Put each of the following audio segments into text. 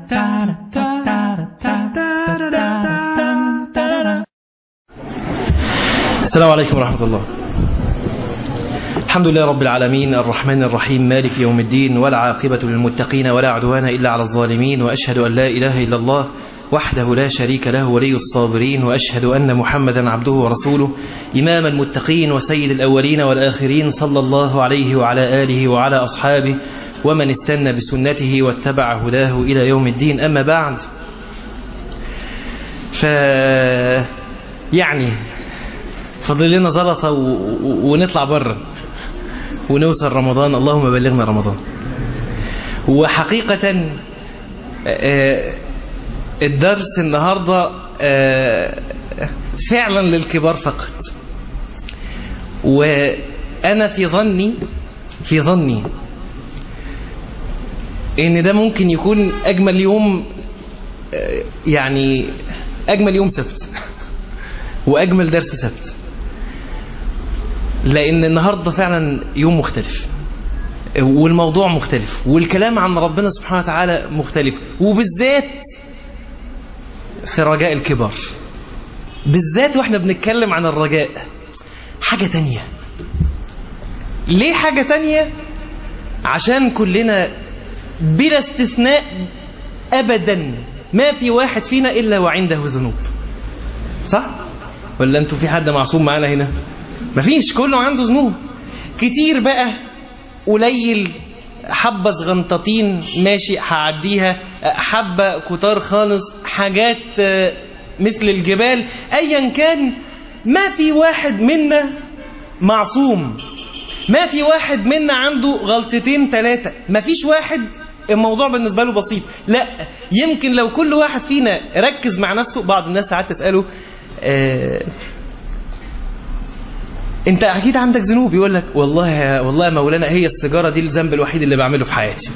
السلام عليكم ورحمة الله الحمد لله رب العالمين الرحمن الرحيم مالك يوم الدين والعاقبة للمتقين ولا عدوان إلا على الظالمين وأشهد أن لا إله إلا الله وحده لا شريك له ولي الصابرين وأشهد أن محمدا عبده ورسوله إمام المتقين وسيد الأولين والآخرين صلى الله عليه وعلى آله وعلى أصحابه ومن استنى بسنته واتبع هداه إلى يوم الدين أما بعد ف يعني فضل لنا زلطة و... و... ونطلع بره ونوصل رمضان اللهم بلغنا رمضان وحقيقة الدرس النهاردة فعلا للكبار فقط وأنا في ظني في ظني ان ده ممكن يكون اجمل يوم يعني اجمل يوم سبت واجمل درس سبت لان النهارده فعلا يوم مختلف والموضوع مختلف والكلام عن ربنا سبحانه وتعالى مختلف وبالذات في رجاء الكبار بالذات واحنا بنتكلم عن الرجاء حاجة تانية ليه حاجة تانية عشان كلنا بلا استثناء ابدا ما في واحد فينا الا وعنده ذنوب صح ولا انتوا في حد معصوم معانا هنا مفيش كله عنده ذنوب كتير بقى قليل حبة صغنطتين ماشي هعديها حبة كتار خالص حاجات مثل الجبال ايا كان ما في واحد منا معصوم ما في واحد منا عنده غلطتين ثلاثة ما فيش واحد الموضوع بالنسبة له بسيط لا يمكن لو كل واحد فينا ركز مع نفسه بعض الناس ساعات تسأله آه انت اكيد عندك ذنوب يقول لك والله يا والله يا مولانا هي السيجاره دي الذنب الوحيد اللي بعمله في حياتي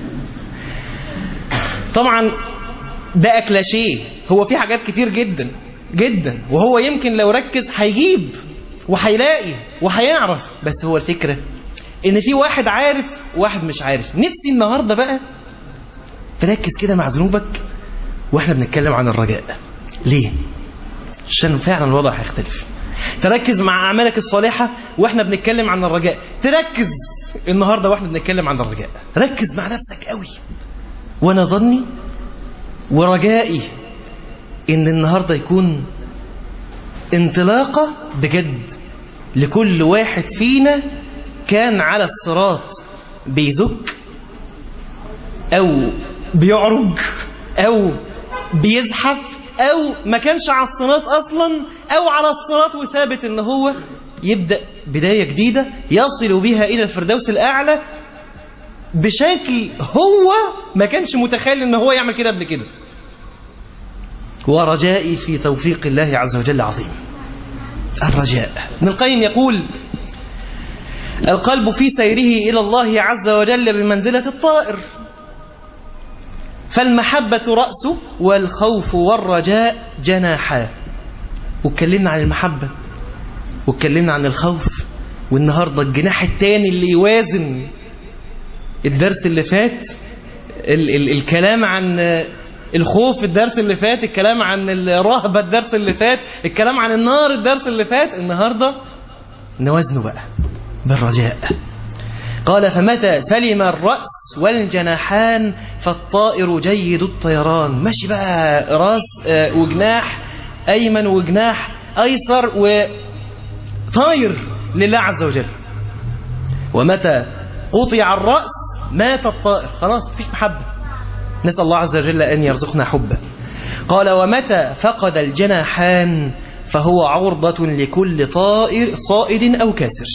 طبعا ده اكلاشيه هو في حاجات كتير جدا جدا وهو يمكن لو ركز هيجيب وهيلاقي وهيعرف بس هو الفكره ان في واحد عارف وواحد مش عارف نفسي النهارده بقى تركز كده مع ذنوبك واحنا بنتكلم عن الرجاء ليه عشان فعلا الوضع هيختلف تركز مع أعمالك الصالحة وإحنا بنتكلم عن الرجاء تركز النهاردة وإحنا بنتكلم عن الرجاء ركز مع نفسك قوي وأنا ظني ورجائي إن النهاردة يكون انطلاقة بجد لكل واحد فينا كان على الصراط بيزك أو بيعرج أو بيزحف او ما كانش على الصراط اصلا او على الصراط وثابت ان هو يبدأ بداية جديدة يصل بها الى الفردوس الاعلى بشكل هو ما كانش متخيل ان هو يعمل كده قبل كده ورجائي في توفيق الله عز وجل عظيم الرجاء ابن القيم يقول القلب في سيره إلى الله عز وجل بمنزلة الطائر فالمحبة رأسه والخوف والرجاء جناحا واتكلمنا عن المحبة واتكلمنا عن الخوف والنهاردة الجناح الثاني اللي يوازن الدرس اللي فات ال ال الكلام عن الخوف الدرس اللي فات الكلام عن الرهبة الدرس اللي فات الكلام عن النار الدرس اللي فات النهاردة نوازنه بقى بالرجاء قال فمتى سلم الرأس والجناحان فالطائر جيد الطيران ماشي بقى راس وجناح أيمن وجناح أيسر وطاير لله عز وجل ومتى قطع الرأس مات الطائر خلاص مفيش محبة نسأل الله عز وجل أن يرزقنا حبا قال ومتى فقد الجناحان فهو عرضة لكل طائر صائد أو كاسر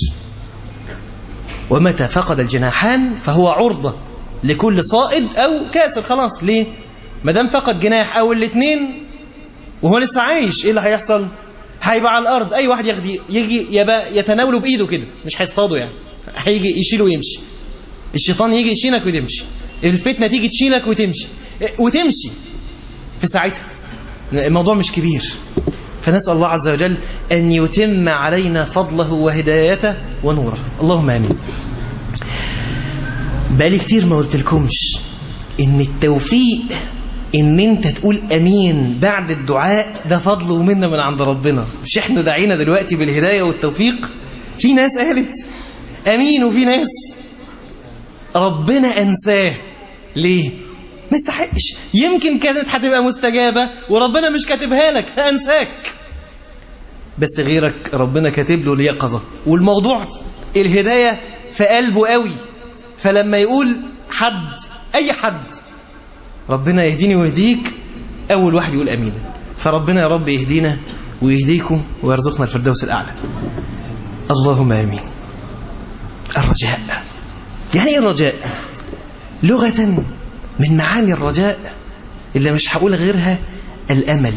ومتى فقد الجناحان فهو عرضة لكل صائد أو كاسر خلاص ليه ما دام فقد جناح أو الاثنين وهو لسه عايش إيه اللي هيحصل هيبقى على الأرض أي واحد ياخد يجي يبقى يتناوله بإيده كده مش هيصطاده يعني هيجي يشيله ويمشي الشيطان يجي يشيلك وتمشي الفتنة تيجي تشيلك وتمشي وتمشي في ساعتها الموضوع مش كبير فنسأل الله عز وجل أن يتم علينا فضله وهدايته ونوره اللهم آمين بقالي كتير ما قلت لكمش إن التوفيق ان انت تقول امين بعد الدعاء ده فضل ومنه من عند ربنا مش احنا دعينا دلوقتي بالهدايه والتوفيق في ناس قالت امين وفي ناس ربنا انساه ليه ما يستحقش يمكن كانت هتبقى مستجابه وربنا مش كاتبها لك فانساك بس غيرك ربنا كاتب له اليقظه والموضوع الهدايه في قلبه قوي فلما يقول حد اي حد ربنا يهديني ويهديك أول واحد يقول أمين فربنا يا رب يهدينا ويهديكم ويرزقنا الفردوس الأعلى اللهم آمين الرجاء يعني ايه الرجاء لغة من معاني الرجاء اللي مش هقول غيرها الأمل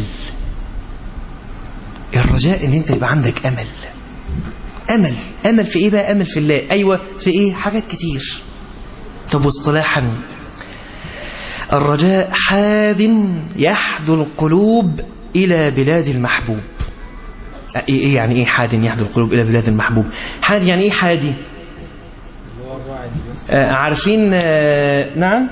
الرجاء ان انت يبقى عندك أمل أمل أمل في إيه بقى أمل في الله أيوة في إيه حاجات كتير طب واصطلاحا الرجاء حاد يحدو القلوب إلى بلاد المحبوب إيه يعني إيه حاد يحدو القلوب إلى بلاد المحبوب حاد يعني إيه حادي آه عارفين آه نعم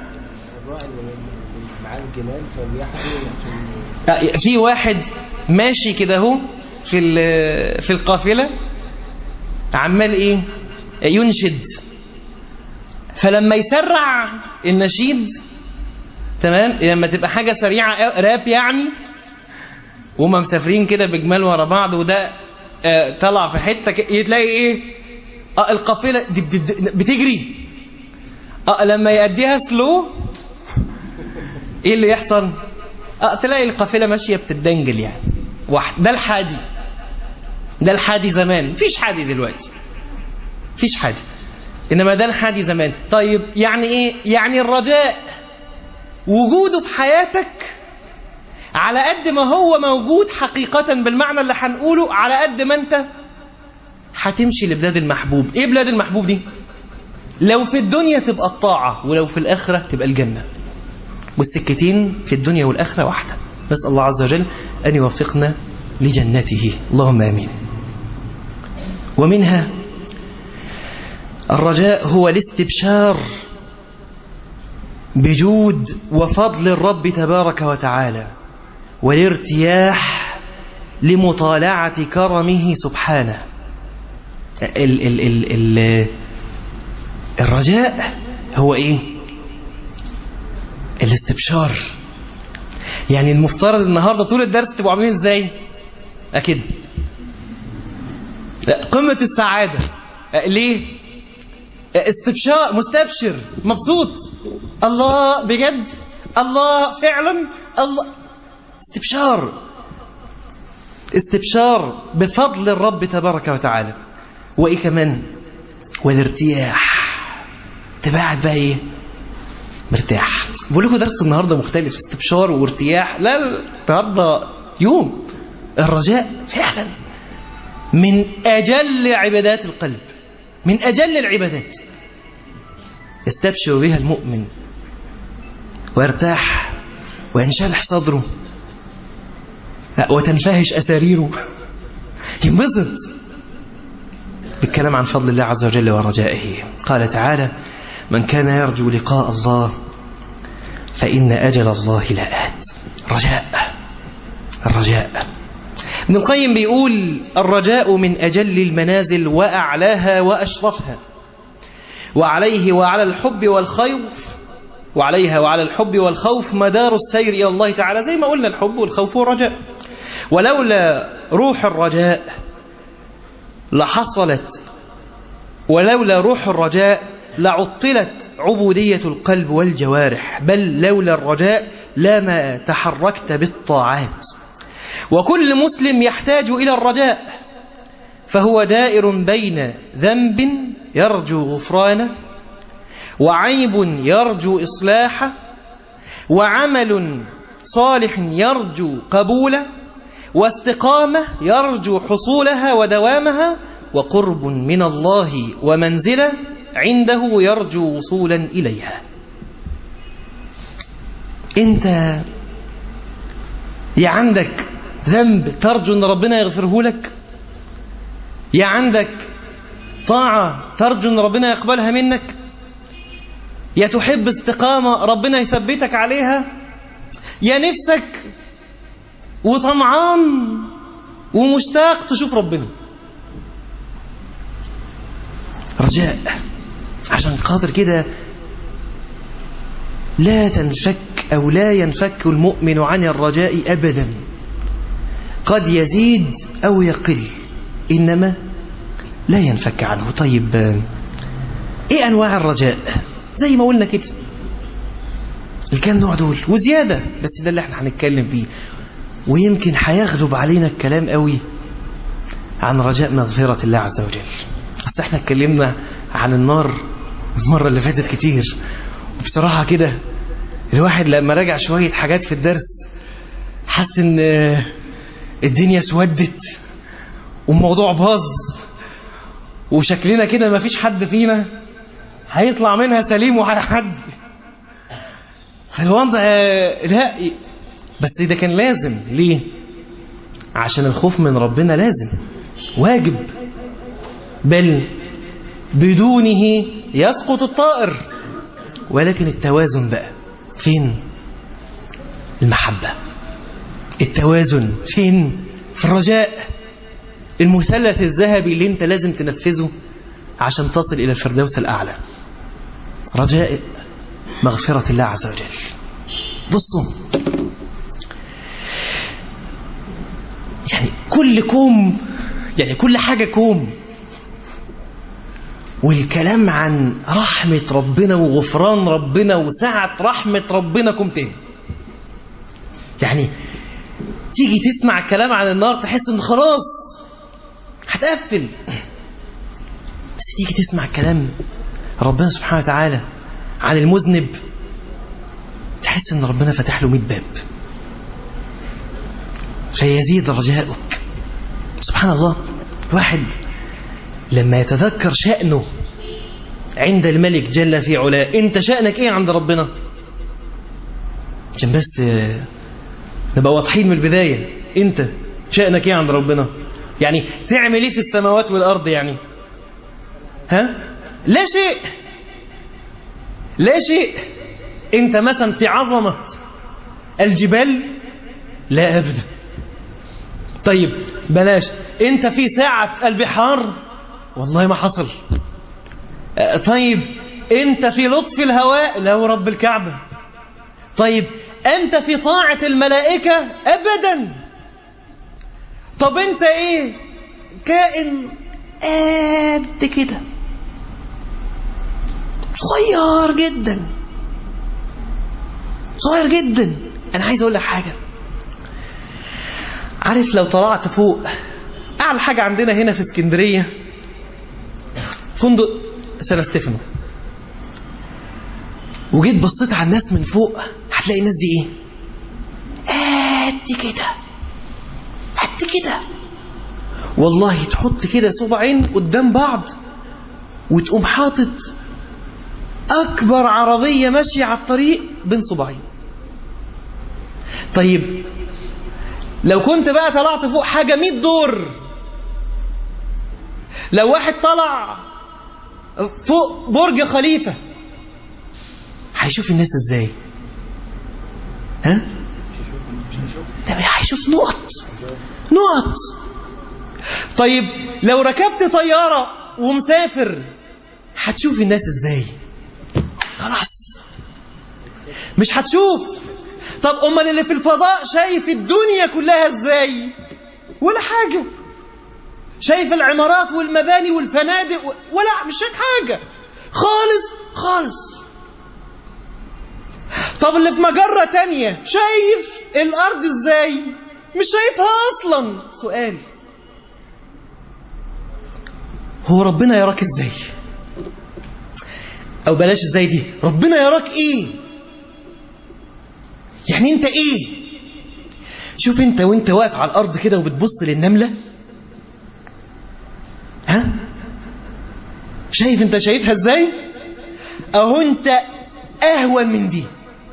آه في واحد ماشي كده اهو في في القافلة عمال ايه ينشد فلما يسرع النشيد تمام لما تبقى حاجة سريعة راب يعني وهم مسافرين كده بجمال ورا بعض وده آه طلع في حتة تلاقي ايه اه القافلة دي بتجري اه لما يأديها سلو ايه اللي يحصل اه تلاقي القافلة ماشية بتدنجل يعني واحد ده الحادي ده الحادي زمان مفيش حادي دلوقتي مفيش حادي انما ده الحادي زمان طيب يعني ايه يعني الرجاء وجوده في حياتك على قد ما هو موجود حقيقة بالمعنى اللي هنقوله على قد ما انت هتمشي لبلاد المحبوب ايه بلاد المحبوب دي لو في الدنيا تبقى الطاعة ولو في الآخرة تبقى الجنة والسكتين في الدنيا والآخرة واحدة نسأل الله عز وجل أن يوفقنا لجنته اللهم آمين ومنها الرجاء هو الاستبشار بجود وفضل الرب تبارك وتعالى والارتياح لمطالعة كرمه سبحانه ال ال ال ال الرجاء هو ايه الاستبشار يعني المفترض النهاردة طول الدرس تبقوا عاملين ازاي اكيد قمة السعادة ليه استبشار مستبشر مبسوط الله بجد الله فعلا الله استبشار استبشار بفضل الرب تبارك وتعالى وايه كمان والارتياح تبعد بقى ايه مرتاح بقول لكم درس النهارده مختلف استبشار وارتياح لا النهارده يوم الرجاء فعلا من اجل عبادات القلب من اجل العبادات يستبشر بها المؤمن ويرتاح وينشرح صدره وتنفهش أساريره ينبسط بالكلام عن فضل الله عز وجل ورجائه قال تعالى من كان يرجو لقاء الله فإن أجل الله لآت رجاء الرجاء ابن القيم بيقول الرجاء من أجل المنازل وأعلاها وأشرفها وعليه وعلى الحب والخوف وعليها وعلى الحب والخوف مدار السير إلى الله تعالى زي ما قلنا الحب والخوف والرجاء ولولا روح الرجاء لحصلت ولولا روح الرجاء لعطلت عبودية القلب والجوارح بل لولا الرجاء لما تحركت بالطاعات وكل مسلم يحتاج إلى الرجاء فهو دائر بين ذنب يرجو غفرانه وعيب يرجو إصلاحه وعمل صالح يرجو قبوله واستقامة يرجو حصولها ودوامها وقرب من الله ومنزلة عنده يرجو وصولا إليها انت يا عندك ذنب ترجو ان ربنا يغفره لك يا عندك طاعة ترجو ان ربنا يقبلها منك يا تحب استقامة ربنا يثبتك عليها يا نفسك وطمعان ومشتاق تشوف ربنا رجاء عشان خاطر كده لا تنفك أو لا ينفك المؤمن عن الرجاء أبدا قد يزيد أو يقل إنما لا ينفك عنه طيب إيه أنواع الرجاء زي ما قلنا كده الكام نوع دول وزيادة بس ده اللي احنا هنتكلم فيه ويمكن هيغلب علينا الكلام قوي عن رجاء مغفرة الله عز وجل بس احنا اتكلمنا عن النار المرة اللي فاتت كتير وبصراحة كده الواحد لما راجع شوية حاجات في الدرس حس ان الدنيا اسودت والموضوع باظ وشكلنا كده مفيش حد فينا هيطلع منها سليم وهيحد الوضع لا بس ده كان لازم ليه عشان الخوف من ربنا لازم واجب بل بدونه يسقط الطائر ولكن التوازن بقى فين المحبة التوازن فين في الرجاء المثلث الذهبي اللي انت لازم تنفذه عشان تصل إلى الفردوس الأعلى رجاء مغفرة الله عز وجل بصوا يعني كل كوم يعني كل حاجة كوم والكلام عن رحمة ربنا وغفران ربنا وسعة رحمة ربنا كوم تاني يعني تيجي تسمع الكلام عن النار تحس ان خلاص هتقفل بس تيجي تسمع كلام ربنا سبحانه وتعالى عن المذنب تحس ان ربنا فتح له 100 باب فيزيد رجاؤك سبحان الله الواحد لما يتذكر شأنه عند الملك جل في علاه انت شأنك ايه عند ربنا عشان بس نبقى واضحين من البداية انت شأنك ايه عند ربنا يعني تعمل ايه في السماوات والارض يعني ها لا شيء لا شيء انت مثلا في عظمة الجبال لا ابدا طيب بلاش انت في ساعة البحار والله ما حصل طيب انت في لطف الهواء لا رب الكعبة طيب انت في طاعة الملائكة ابدا طب انت ايه كائن قد كده صغير جدا صغير جدا انا عايز اقول لك حاجة عارف لو طلعت فوق اعلى حاجة عندنا هنا في اسكندرية فندق سان ستيفانو وجيت بصيت على الناس من فوق هتلاقي الناس دي ايه قد كده قد كده والله تحط كده صبعين قدام بعض وتقوم حاطط اكبر عربية ماشية على الطريق بين صبعين طيب لو كنت بقى طلعت فوق حاجة 100 دور لو واحد طلع فوق برج خليفة هيشوف الناس ازاي ها هيشوف نقط نقط طيب لو ركبت طيارة ومسافر هتشوف الناس ازاي خلاص مش هتشوف طب امال اللي في الفضاء شايف الدنيا كلها ازاي ولا حاجة شايف العمارات والمباني والفنادق و... ولا مش شايف حاجة خالص خالص طب اللي في مجرة تانية شايف الأرض ازاي مش شايفها أصلا سؤال هو ربنا يراك ازاي أو بلاش ازاي دي ربنا يراك ايه يعني انت ايه شوف انت وانت واقف على الأرض كده وبتبص للنملة ها شايف انت شايفها ازاي اهو انت اهون من دي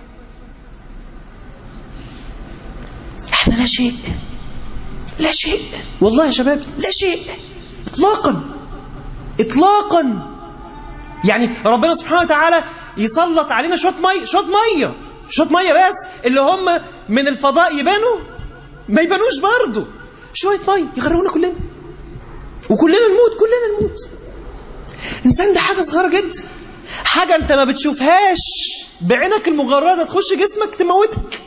احنا لا شيء لا شيء والله يا شباب لا شيء اطلاقا اطلاقا يعني ربنا سبحانه وتعالى يسلط علينا شويه ميه شويه ميه شويه ميه بس اللي هم من الفضاء يبانوا ما يبانوش برضه شوية مية يغرقونا كلنا وكلنا نموت كلنا نموت الإنسان ده حاجة صغيرة جدا حاجة أنت ما بتشوفهاش بعينك المجردة تخش جسمك تموتك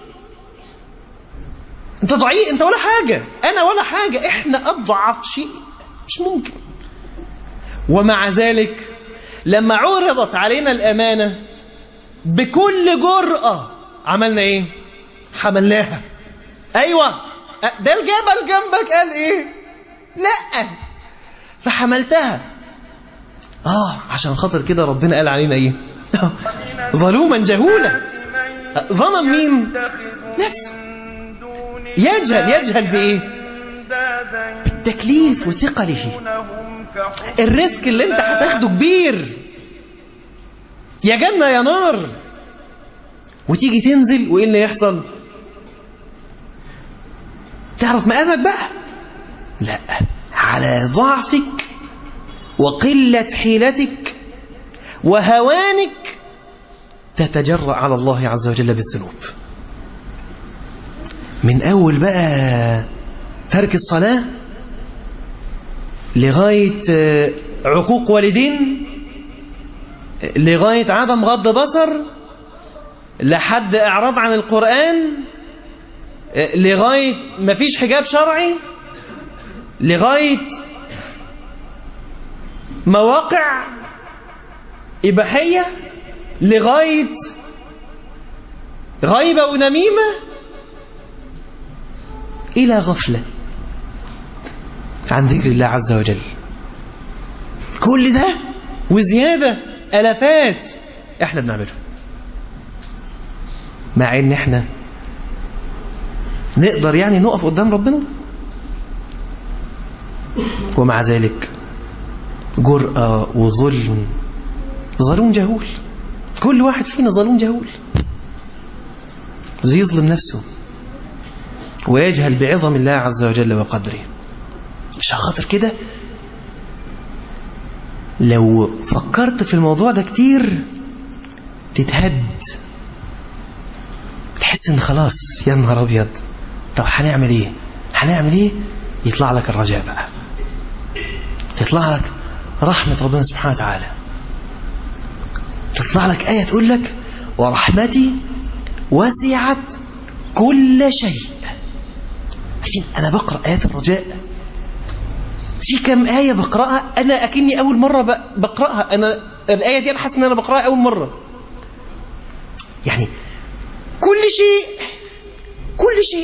أنت ضعيف أنت ولا حاجة أنا ولا حاجة إحنا أضعف شيء مش ممكن ومع ذلك لما عرضت علينا الأمانة بكل جرأة عملنا إيه حملناها أيوة ده الجبل جنبك قال إيه لا فحملتها آه عشان خاطر كده ربنا قال علينا إيه ظلوما جهولا ظلم مين نفسه يجهل يجهل بإيه التكليف وثقله الرزق اللي انت هتاخده كبير يا جنة يا نار وتيجي تنزل وايه اللي يحصل تعرف مقامك بقى لا على ضعفك وقلة حيلتك وهوانك تتجرأ على الله عز وجل بالذنوب من أول بقى ترك الصلاة لغاية عقوق والدين لغاية عدم غض بصر لحد إعراض عن القرآن لغاية مفيش حجاب شرعي لغاية مواقع إباحية لغاية غيبة ونميمة إلى غفلة عن ذكر الله عز وجل كل ده وزيادة ألفات احنا بنعمله مع ان احنا نقدر يعني نقف قدام ربنا ومع ذلك جرأة وظلم ظلوم جهول كل واحد فينا ظلوم جهول يظلم نفسه ويجهل بعظم الله عز وجل وقدره عشان خاطر كده لو فكرت في الموضوع ده كتير تتهد تحس ان خلاص يا نهار ابيض طب هنعمل ايه هنعمل ايه يطلع لك الرجاء بقى تطلع لك رحمة ربنا سبحانه وتعالى تطلع لك آية تقول لك ورحمتي وسعت كل شيء لكن أنا بقرأ آيات الرجاء في كم آية بقرأها أنا أكني أول مرة بقرأها أنا الآية دي أنا حاسس إن أنا بقرأها أول مرة يعني كل شيء كل شيء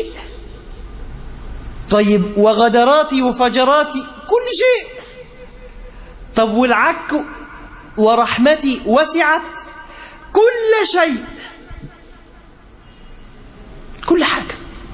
طيب وغدراتي وفجراتي كل شيء طب والعك ورحمتي وسعت كل شيء كل حاجة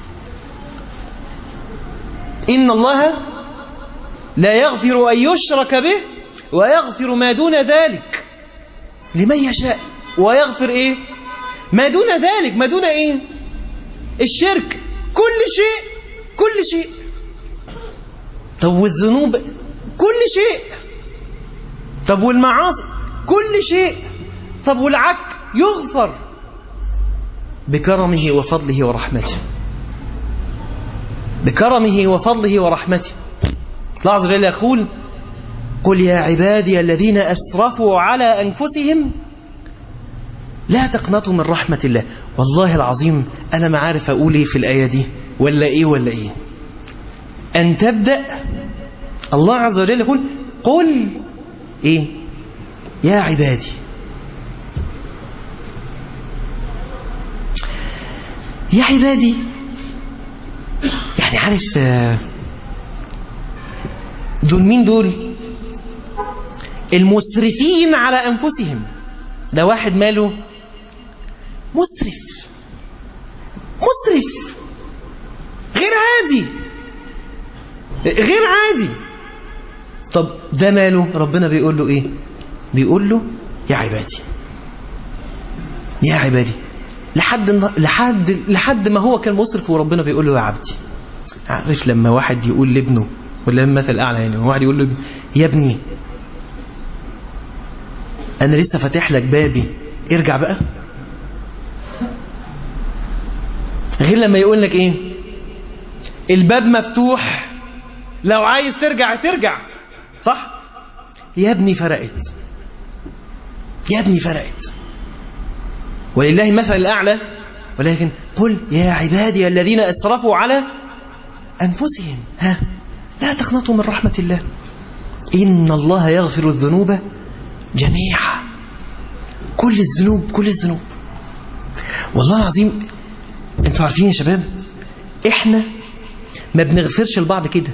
إن الله لا يغفر أن يشرك به ويغفر ما دون ذلك لمن يشاء ويغفر إيه ما دون ذلك ما دون إيه الشرك كل شيء كل شيء طب والذنوب كل شيء طب والمعاصي كل شيء طب والعك يغفر بكرمه وفضله ورحمته بكرمه وفضله ورحمته الله عز وجل يقول قل يا عبادي الذين أسرفوا على أنفسهم لا تقنطوا من رحمة الله والله العظيم أنا ما عارف أقول إيه في الآية دي ولا إيه ولا إيه أن تبدأ الله عز وجل يقول قل إيه يا عبادي يا عبادي يعني عارف دول مين دول المسرفين على أنفسهم ده واحد ماله مسرف مسرف غير عادي غير عادي طب ده ماله ربنا بيقول له ايه بيقول له يا عبادي يا عبادي لحد لحد لحد ما هو كان مسرف وربنا بيقول له يا عبدي عارف لما واحد يقول لابنه ولا مثل اعلى يعني واحد يقول له يا ابني انا لسه فاتح لك بابي ارجع بقى غير لما يقول لك ايه الباب مفتوح لو عايز ترجع ترجع صح يا ابني فرقت يا ابني فرقت ولله المثل الأعلى ولكن قل يا عبادي الذين أسرفوا على أنفسهم ها لا تقنطوا من رحمة الله إن الله يغفر الذنوب جميعا كل الذنوب كل الذنوب والله العظيم انتوا عارفين يا شباب احنا ما بنغفرش لبعض كده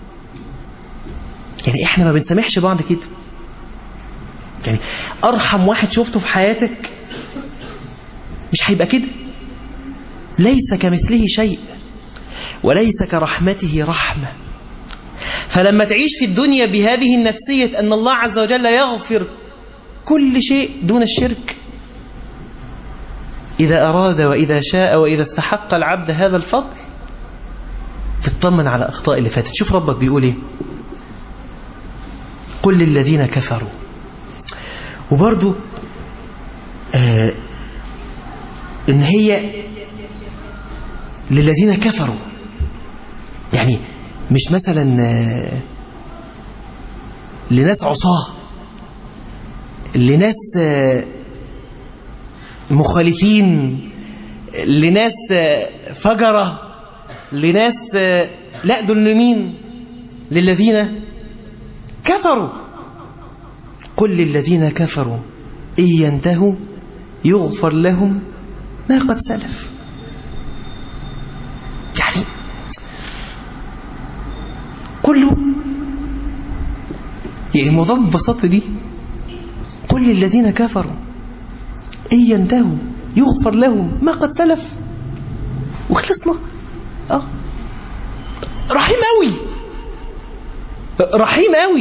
يعني احنا ما بنسامحش بعض كده يعني ارحم واحد شفته في حياتك مش هيبقى كده ليس كمثله شيء وليس كرحمته رحمة فلما تعيش في الدنيا بهذه النفسية أن الله عز وجل يغفر كل شيء دون الشرك إذا أراد وإذا شاء وإذا استحق العبد هذا الفضل تطمن على أخطاء اللي فاتت شوف ربك بيقول إيه قل للذين كفروا وبرضو آه إن هي للذين كفروا يعني مش مثلا آه لناس عصاه لناس آه مخالفين لناس فجرة لناس لا دول لمين للذين كفروا قل للذين كفروا إن ينتهوا يغفر لهم ما قد سلف يعني كله يعني الموضوع ببساطة دي قل للذين كفروا إن ينتهوا يغفر لهم ما قد تلف وخلصنا اه رحيم قوي رحيم قوي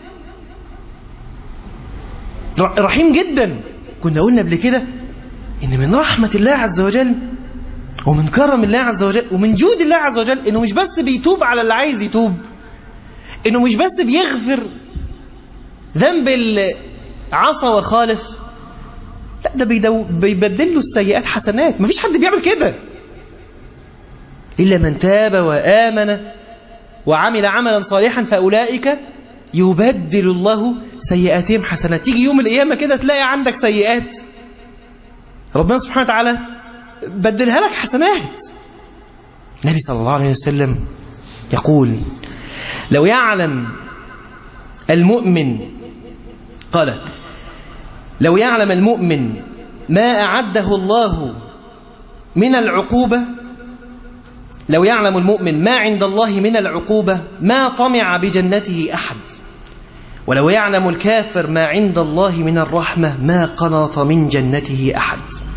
رحيم جدا كنا قلنا قبل كده ان من رحمة الله عز وجل ومن كرم الله عز وجل ومن جود الله عز وجل انه مش بس بيتوب على اللي عايز يتوب انه مش بس بيغفر ذنب العصى وخالف لا ده بيدو بيبدل له السيئات حسنات مفيش حد بيعمل كده إلا من تاب وآمن وعمل عملا صالحا فأولئك يبدل الله سيئاتهم حسنات تيجي يوم القيامة كده تلاقي عندك سيئات ربنا سبحانه وتعالى بدلها لك حسنات النبي صلى الله عليه وسلم يقول لو يعلم المؤمن قال لو يعلم المؤمن ما أعده الله من العقوبة لو يعلم المؤمن ما عند الله من العقوبة ما طمع بجنته أحد ولو يعلم الكافر ما عند الله من الرحمة ما قنط من جنته أحد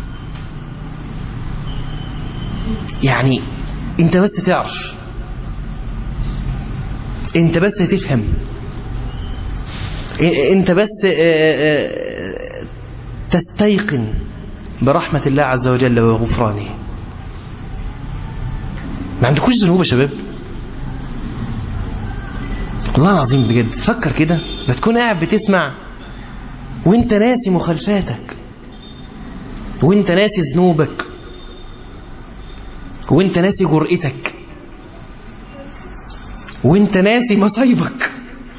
يعني انت بس تعرف انت بس تفهم انت بس تستيقن برحمة الله عز وجل وغفرانه ما عندكوش ذنوب يا شباب والله العظيم بجد فكر كده لا تكون قاعد بتسمع وانت ناسي مخالفاتك وانت ناسي ذنوبك وانت ناسي جرأتك وانت ناسي مصايبك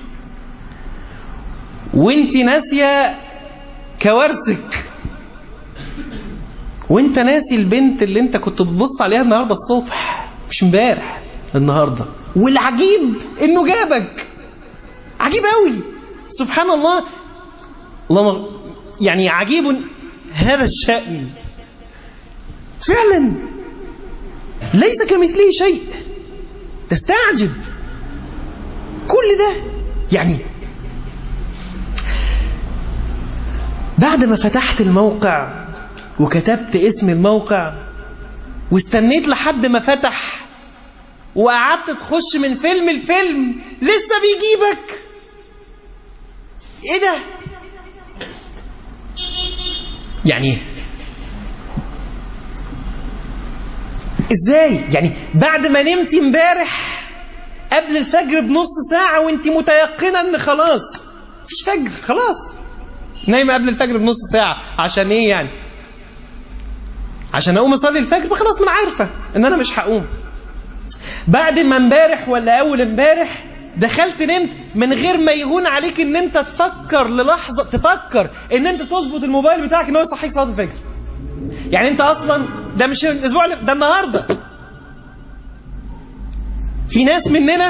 وانت ناسيه كوارثك وانت ناسي البنت اللي انت كنت بتبص عليها النهارده الصبح مش امبارح النهارده والعجيب انه جابك عجيب قوي سبحان الله اللهم يعني عجيب هذا الشأن فعلا ليس كمثله شيء تستعجب كل ده يعني بعد ما فتحت الموقع وكتبت اسم الموقع واستنيت لحد ما فتح وقعدت تخش من فيلم لفيلم لسه بيجيبك ايه ده يعني ازاي يعني بعد ما نمت امبارح قبل الفجر بنص ساعة وانت متيقنة ان خلاص مفيش فجر خلاص نايمة قبل الفجر بنص ساعة عشان ايه يعني عشان اقوم اصلي الفجر فخلاص انا عارفه ان انا مش هقوم بعد ما امبارح ولا اول امبارح دخلت نمت من غير ما يهون عليك ان انت تفكر للحظه تفكر ان انت تظبط الموبايل بتاعك ان هو يصحيك صلاه الفجر يعني انت اصلا ده مش الاسبوع اللي- ده النهارده في ناس مننا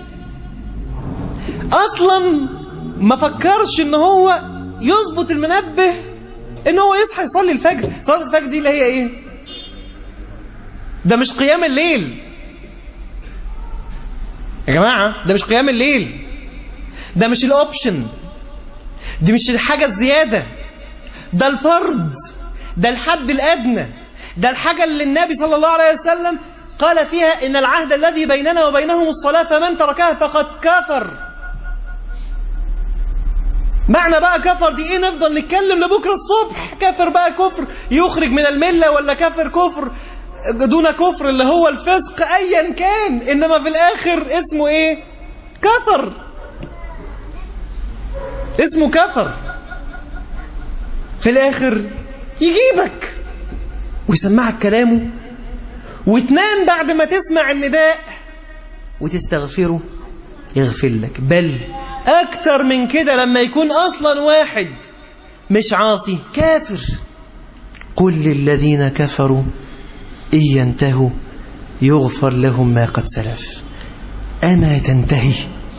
اصلا ما فكرش ان هو يظبط المنبه ان هو يصحى يصلي الفجر صلاه الفجر دي اللي هي ايه ده مش قيام الليل يا جماعة ده مش قيام الليل ده مش الاوبشن دي مش الحاجة الزيادة ده الفرض ده الحد الأدنى ده الحاجة اللي النبي صلى الله عليه وسلم قال فيها إن العهد الذي بيننا وبينهم الصلاة فمن تركها فقد كفر معنى بقى كفر دي ايه نفضل نتكلم لبكرة الصبح كفر بقى كفر يخرج من الملة ولا كفر كفر دون كفر اللي هو الفسق ايا كان انما في الاخر اسمه ايه كفر اسمه كفر في الاخر يجيبك ويسمعك كلامه وتنام بعد ما تسمع النداء وتستغفره يغفر لك بل اكتر من كده لما يكون اصلا واحد مش عاصي كافر قل للذين كفروا إن ينتهوا يغفر لهم ما قد سلف أما تنتهي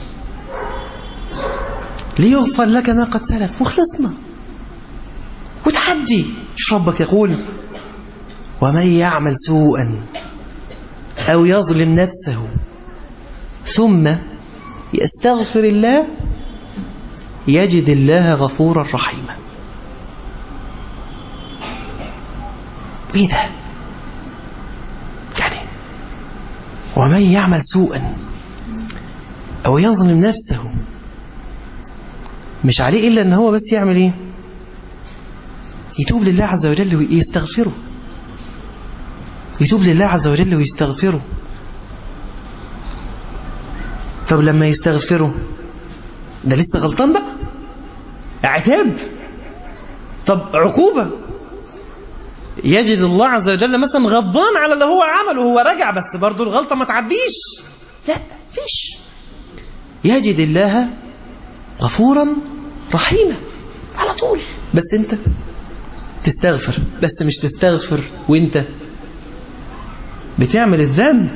ليغفر لك ما قد سلف وخلصنا وتحدي شوف ربك يقول ومن يعمل سوءا أو يظلم نفسه ثم يستغفر الله يجد الله غفورا رحيما ايه ده يعني ومن يعمل سوءا او يظلم نفسه مش عليه الا ان هو بس يعمل ايه يتوب لله عز وجل ويستغفره يتوب لله عز وجل ويستغفره طب لما يستغفره ده لسه غلطان بقى عتاب طب عقوبة يجد الله عز وجل مثلا غضبان على اللي هو عمله هو رجع بس برضه الغلطة ما تعديش لا فيش يجد الله غفورا رحيما على طول بس انت تستغفر بس مش تستغفر وانت بتعمل الذنب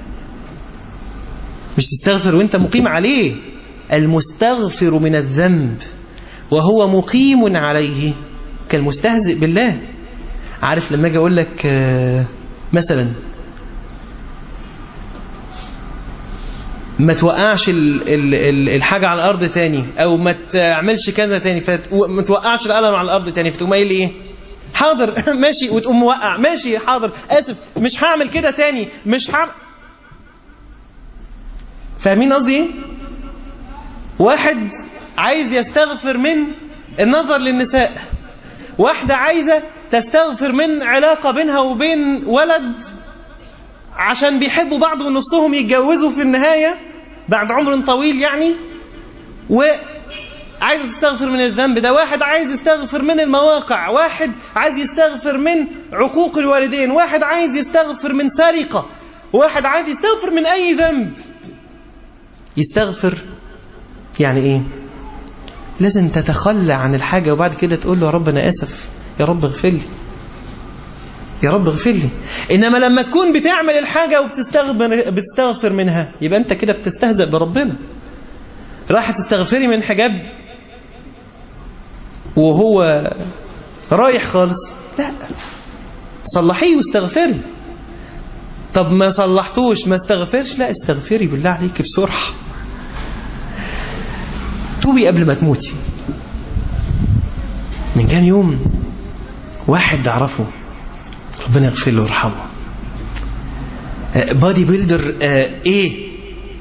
مش تستغفر وانت مقيم عليه المستغفر من الذنب وهو مقيم عليه كالمستهزئ بالله عارف لما اجي اقول لك آه، مثلا ما توقعش ال ال ال الحاجة على الأرض تاني أو ما تعملش كذا تاني فت... ما توقعش القلم على الأرض تاني فتقوم قايل لي إيه؟ حاضر ماشي وتقوم موقع ماشي حاضر آسف مش هعمل كده تاني مش هعمل فاهمين قصدي إيه؟ واحد عايز يستغفر من النظر للنساء واحدة عايزة تستغفر من علاقة بينها وبين ولد عشان بيحبوا بعض ونفسهم يتجوزوا في النهاية بعد عمر طويل يعني وعايز يستغفر من الذنب ده واحد عايز يستغفر من المواقع واحد عايز يستغفر من عقوق الوالدين واحد عايز يستغفر من سرقة واحد عايز يستغفر من أي ذنب يستغفر يعني ايه لازم تتخلى عن الحاجة وبعد كده تقول له يا رب أنا آسف يا رب اغفر لي يا رب اغفر لي إنما لما تكون بتعمل الحاجة وبتستغفر بتستغفر منها يبقى أنت كده بتستهزأ بربنا راح تستغفري من حجاب وهو رايح خالص لا صلحيه واستغفري طب ما صلحتوش ما استغفرش لا استغفري بالله عليك بسرعة توبي قبل ما تموتي من كام يوم واحد اعرفه ربنا يغفر له ويرحمه بادي بيلدر ايه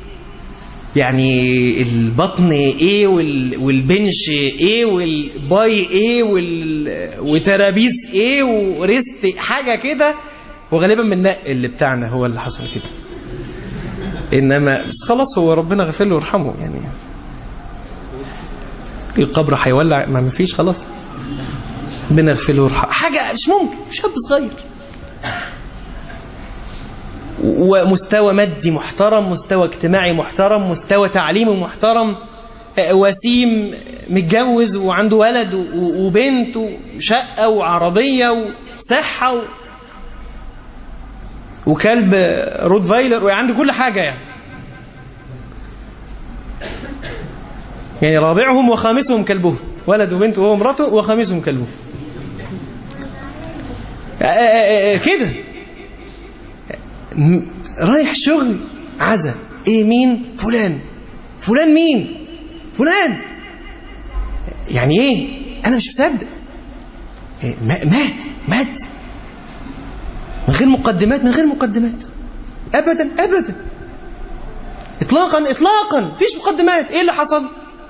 يعني البطن ايه وال- والبنش ايه والباي ايه وال- وترابيز ايه وريست حاجه كده وغالبا من النق اللي بتاعنا هو اللي حصل كده انما خلاص هو ربنا غفر له ويرحمه يعني القبر هيولع ما مفيش خلاص ربنا يغفر له ويرحمه حاجه مش ممكن شاب صغير ومستوى مادي محترم مستوى اجتماعي محترم مستوى تعليمي محترم وسيم متجوز وعنده ولد وبنت وشقة وعربية وصحة و... وكلب رود فايلر وعنده كل حاجة يعني يعني رابعهم وخامسهم كلبهم ولد وبنت وهو مراته وخامسهم كلبهم كده رايح شغل عزا ايه مين فلان فلان مين فلان يعني ايه انا مش مصدق إيه مات مات من غير مقدمات من غير مقدمات ابدا ابدا اطلاقا اطلاقا مفيش مقدمات ايه اللي حصل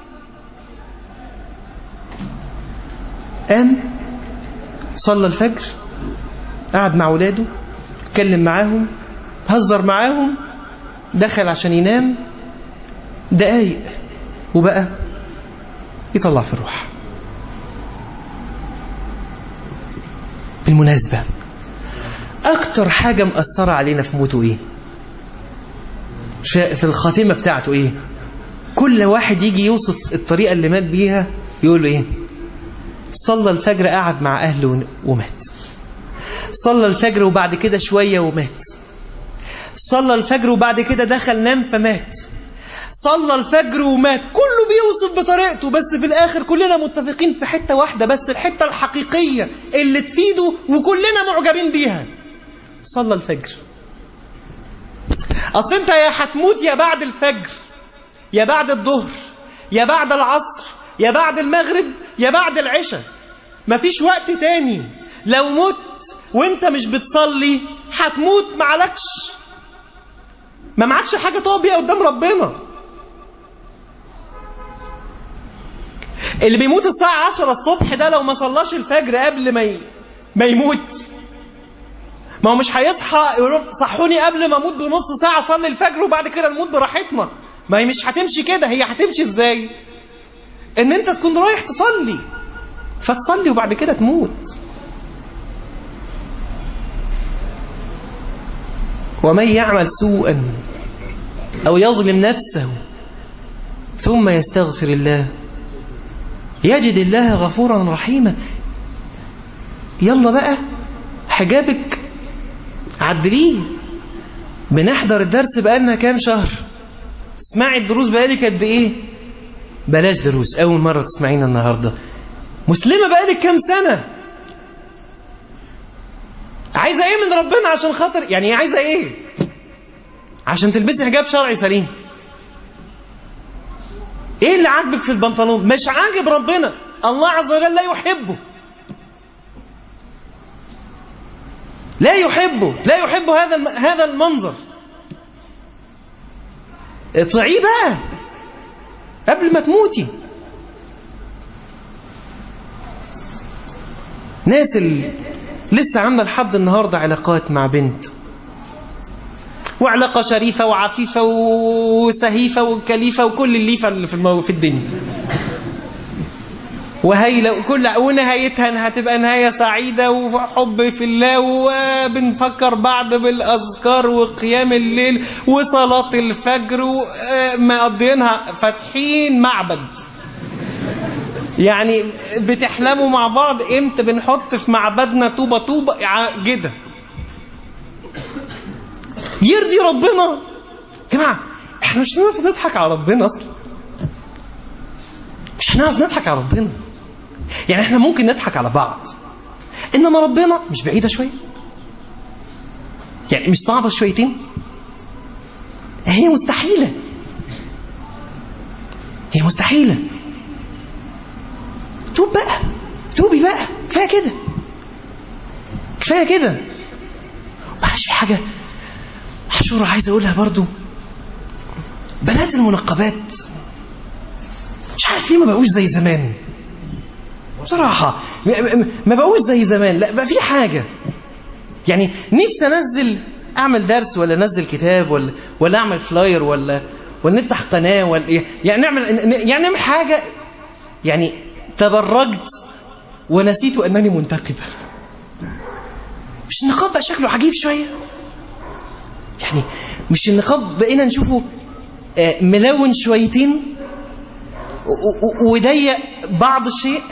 قام صلى الفجر قعد مع ولاده اتكلم معاهم هزر معاهم دخل عشان ينام دقايق وبقى يطلع في الروح بالمناسبة أكتر حاجة مأثرة علينا في موته إيه في الخاتمة بتاعته إيه كل واحد يجي يوصف الطريقة اللي مات بيها يقول له إيه صلى الفجر قعد مع أهله ومات صلى الفجر وبعد كده شوية ومات صلى الفجر وبعد كده دخل نام فمات صلى الفجر ومات كله بيوصف بطريقته بس في الآخر كلنا متفقين في حتة واحدة بس الحتة الحقيقية اللي تفيده وكلنا معجبين بيها صلى الفجر أصل أنت يا هتموت يا بعد الفجر يا بعد الظهر يا بعد العصر يا بعد المغرب يا بعد العشاء مفيش وقت تاني لو مت وانت مش بتصلي هتموت معلكش ما معكش حاجة تقف بيها قدام ربنا اللي بيموت الساعة عشرة الصبح ده لو ما صلاش الفجر قبل ما ي... ما يموت ما هو مش هيصحى يقول صحوني قبل ما اموت بنص ساعة صلي الفجر وبعد كده نموت براحتنا ما هي مش هتمشي كده هي هتمشي ازاي ان انت تكون رايح تصلي فتصلي وبعد كده تموت ومن يعمل سوءا أو يظلم نفسه ثم يستغفر الله يجد الله غفورا رحيما يلا بقى حجابك عدليه بنحضر الدرس بقالنا كام شهر اسمعي الدروس بقالك قد ايه بلاش دروس اول مرة تسمعينا النهاردة مسلمة بقالك كام سنة عايزة ايه من ربنا عشان خاطر يعني عايزة ايه عشان تلبسي حجاب شرعي سليم ايه اللي عاجبك في البنطلون مش عاجب ربنا الله عز وجل لا يحبه لا يحبه لا يحب هذا هذا المنظر اطلعيه بقى قبل ما تموتي ناس اللي لسه عامله لحد النهارده علاقات مع بنت وعلاقة شريفة وعفيفة وسهيفة وكليفة وكل الليفة اللي في, المو... في الدنيا وهيلة وكل ونهايتها هتبقى نهاية سعيدة وحب في الله وبنفكر بعض بالأذكار وقيام الليل وصلاة الفجر ومقضينها فاتحين معبد يعني بتحلموا مع بعض امتى بنحط في معبدنا طوبة طوبة كده يرضي ربنا يا جماعة احنا مش هنعرف نضحك على ربنا اصلا مش هنعرف نضحك على ربنا يعني احنا ممكن نضحك على بعض انما ربنا مش بعيدة شوية يعني مش صعبة شويتين هي مستحيلة هي مستحيلة توب بقى توبي بقى كفاية كده كفاية كده معلش في حاجة حشورة عايز أقولها برضو بنات المنقبات مش عارف ليه ما بقوش زي زمان بصراحة ما بقوش زي زمان لا بقى في حاجة يعني نفسي أنزل أعمل درس ولا أنزل كتاب ولا ولا أعمل فلاير ولا ولا نفتح قناة ولا يعني نعمل يعني نعمل حاجة يعني تبرجت ونسيت أنني منتقبة مش النقاب بقى شكله عجيب شوية يعني مش النقاب بقينا نشوفه آه، ملون شويتين و- و- وضيق بعض الشيء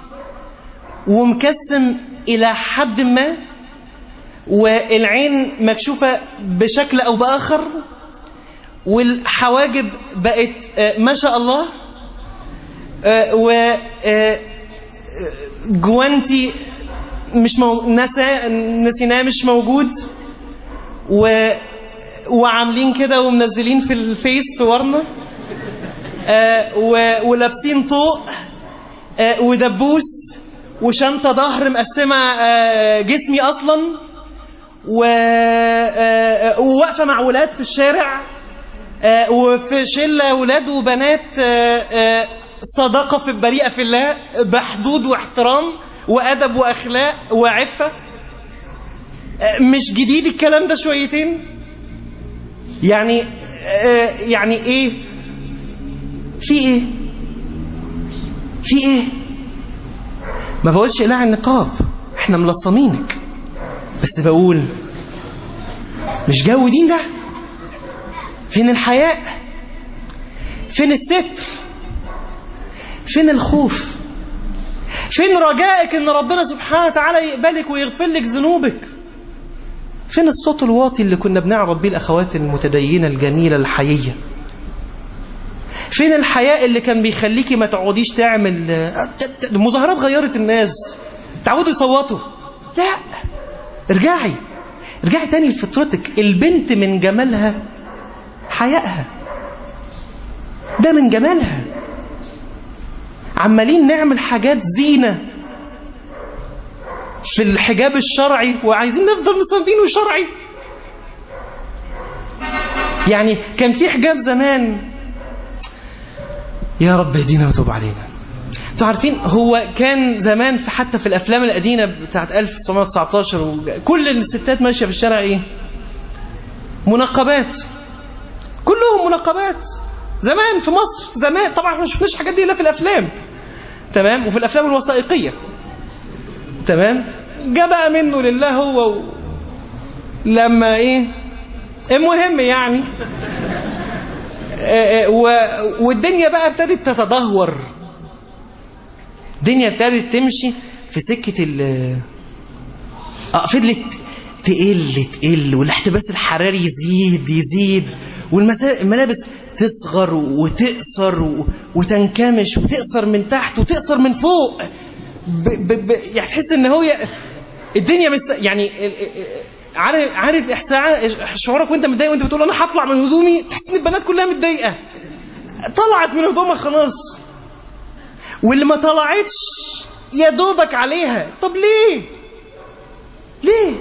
ومكسم إلى حد ما والعين مكشوفة بشكل أو بآخر والحواجب بقت آه، ما شاء الله آه، و آه، جوانتي مش مو... نسا... نسيناه مش موجود و... وعاملين كده ومنزلين في الفيس صورنا آه و... ولابسين طوق آه ودبوس وشنطة ظهر مقسمة آه جسمي أصلا و... آه وواقفة مع ولاد في الشارع آه وفي شلة ولاد وبنات آه آه صداقة في بريئة في الله بحدود واحترام وأدب وأخلاق وعفة آه مش جديد الكلام ده شويتين يعني آه يعني ايه في ايه في ايه ما بقولش اقلع النقاب احنا ملطمينك بس بقول مش جو دين ده فين الحياء فين الستر فين الخوف فين رجائك ان ربنا سبحانه وتعالى يقبلك ويغفر لك ذنوبك فين الصوت الواطي اللي كنا بنعرض بيه الاخوات المتدينه الجميله الحييه فين الحياء اللي كان بيخليكي ما تقعديش تعمل المظاهرات غيرت الناس تعودوا يصوتوا لا ارجعي ارجعي تاني لفطرتك البنت من جمالها حيائها ده من جمالها عمالين نعمل حاجات زينة في الحجاب الشرعي وعايزين نفضل مصنفينه شرعي يعني كان في حجاب زمان يا رب اهدينا وتوب علينا انتوا عارفين هو كان زمان في حتى في الافلام القديمه بتاعت 1919 كل الستات ماشيه في الشارع ايه منقبات كلهم منقبات زمان في مصر زمان طبعا ما شفناش الحاجات دي الا في الافلام تمام وفي الافلام الوثائقيه تمام جاء بقى منه لله هو و... لما ايه المهم يعني آه، آه، و- والدنيا بقى ابتدت تتدهور الدنيا ابتدت تمشي في سكة ال اه فضلت تقل تقل والاحتباس الحراري يزيد يزيد والملابس تصغر وتقصر و- وتنكمش وتقصر من تحت وتقصر من فوق ب ب ب يعني تحس ان هو ي- الدنيا مست... يعني ال- ال- عارف عارف احساس شعورك وانت متضايق وانت بتقول انا هطلع من هدومي تحس ان البنات كلها متضايقه طلعت من هدومها خلاص واللي ما طلعتش يا دوبك عليها طب ليه ليه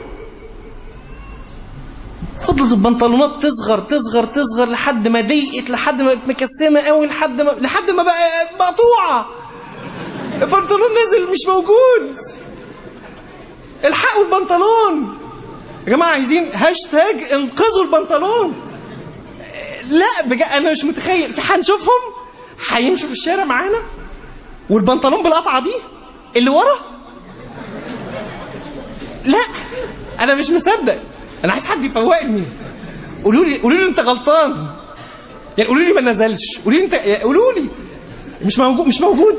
فضلت البنطلونات تصغر تصغر تصغر لحد ما ضيقت لحد ما بقت مكسمه قوي لحد ما لحد ما بقى مقطوعه البنطلون نزل مش موجود الحقوا البنطلون يا جماعه عايزين هاشتاج انقذوا البنطلون لا بجد انا مش متخيل هنشوفهم هيمشوا في الشارع معانا والبنطلون بالقطعه دي اللي ورا لا انا مش مصدق انا عايز حد يفوقني قولوا لي قولوا لي انت غلطان يعني قولوا لي ما نزلش قولوا لي انت قولوا لي مش موجود مش موجود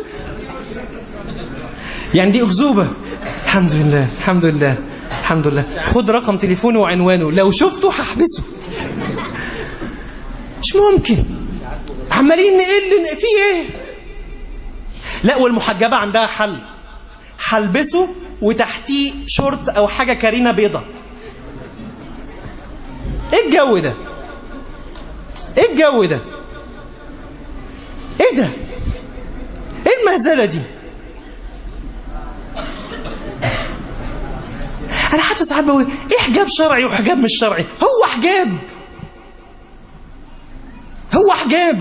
يعني دي اكذوبه الحمد لله الحمد لله الحمد لله خد رقم تليفونه وعنوانه لو شفته هحبسه مش ممكن عمالين نقل في ايه لا والمحجبه عندها حل هلبسه وتحتيه شورت او حاجه كارينا بيضه ايه الجو ده ايه الجو ده ايه ده ايه المهزله دي انا حتى ساعات بقول ايه حجاب شرعي وحجاب مش شرعي هو حجاب هو حجاب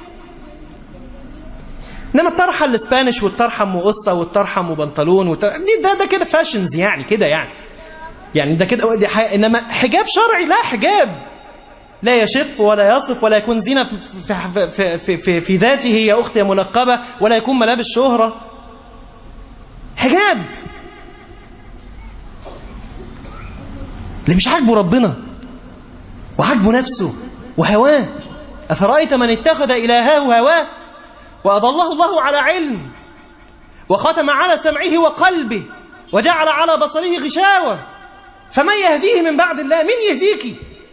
انما الطرحه الاسبانيش والطرحه ام قصه والطرحه ام بنطلون والت... دي ده ده كده فاشنز يعني كده يعني يعني ده كده دي حي... انما حجاب شرعي لا حجاب لا يشف ولا يصف ولا يكون زينة في, في, في, في, في, في ذاته يا أختي منقبة ولا يكون ملابس شهرة حجاب اللي مش عاجبه ربنا وعجبه نفسه وهواه أفرأيت من اتخذ إلهه هواه وأضله الله على علم وختم على سمعه وقلبه وجعل على بصره غشاوة فمن يهديه من بعد الله من يهديك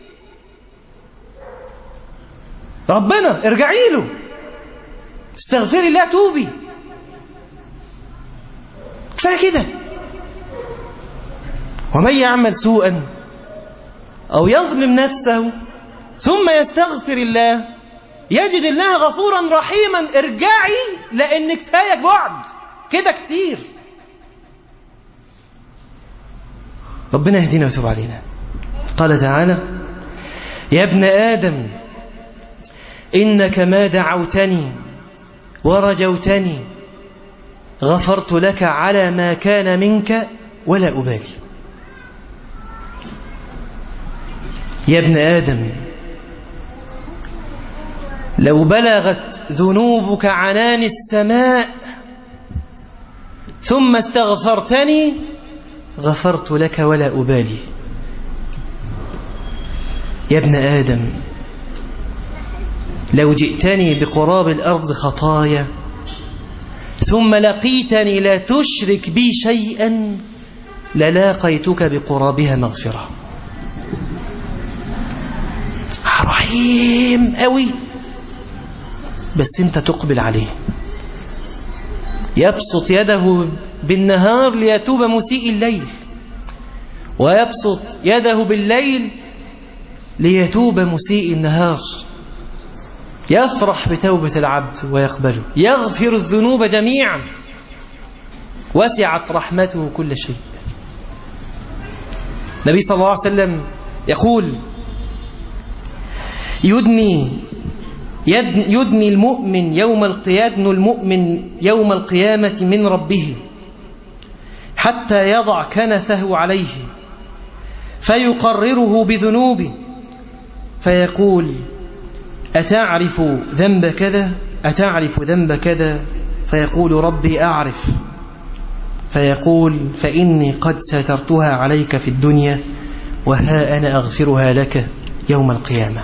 ربنا ارجعي له استغفري الله توبي كفايه كده ومن يعمل سوءا أو يظلم نفسه ثم يستغفر الله يجد الله غفورا رحيما ارجعي لأن كفاية بعد كده كتير ربنا يهدينا ويتوب علينا قال تعالى يا ابن آدم إنك ما دعوتني ورجوتني غفرت لك على ما كان منك ولا أبالي يا ابن آدم لو بلغت ذنوبك عنان السماء ثم استغفرتني غفرت لك ولا أبالي يا ابن آدم لو جئتني بقراب الأرض خطايا ثم لقيتني لا تشرك بي شيئا للاقيتك بقرابها مغفرة رحيم قوي بس انت تقبل عليه يبسط يده بالنهار ليتوب مسيء الليل ويبسط يده بالليل ليتوب مسيء النهار يفرح بتوبة العبد ويقبله يغفر الذنوب جميعا وسعت رحمته كل شيء النبي صلى الله عليه وسلم يقول يدني يدني المؤمن يوم القيامة المؤمن يوم القيامة من ربه حتى يضع كنفه عليه فيقرره بذنوبه فيقول أتعرف ذنب كذا أتعرف ذنب كذا فيقول ربي أعرف فيقول فإني قد سترتها عليك في الدنيا وها أنا أغفرها لك يوم القيامة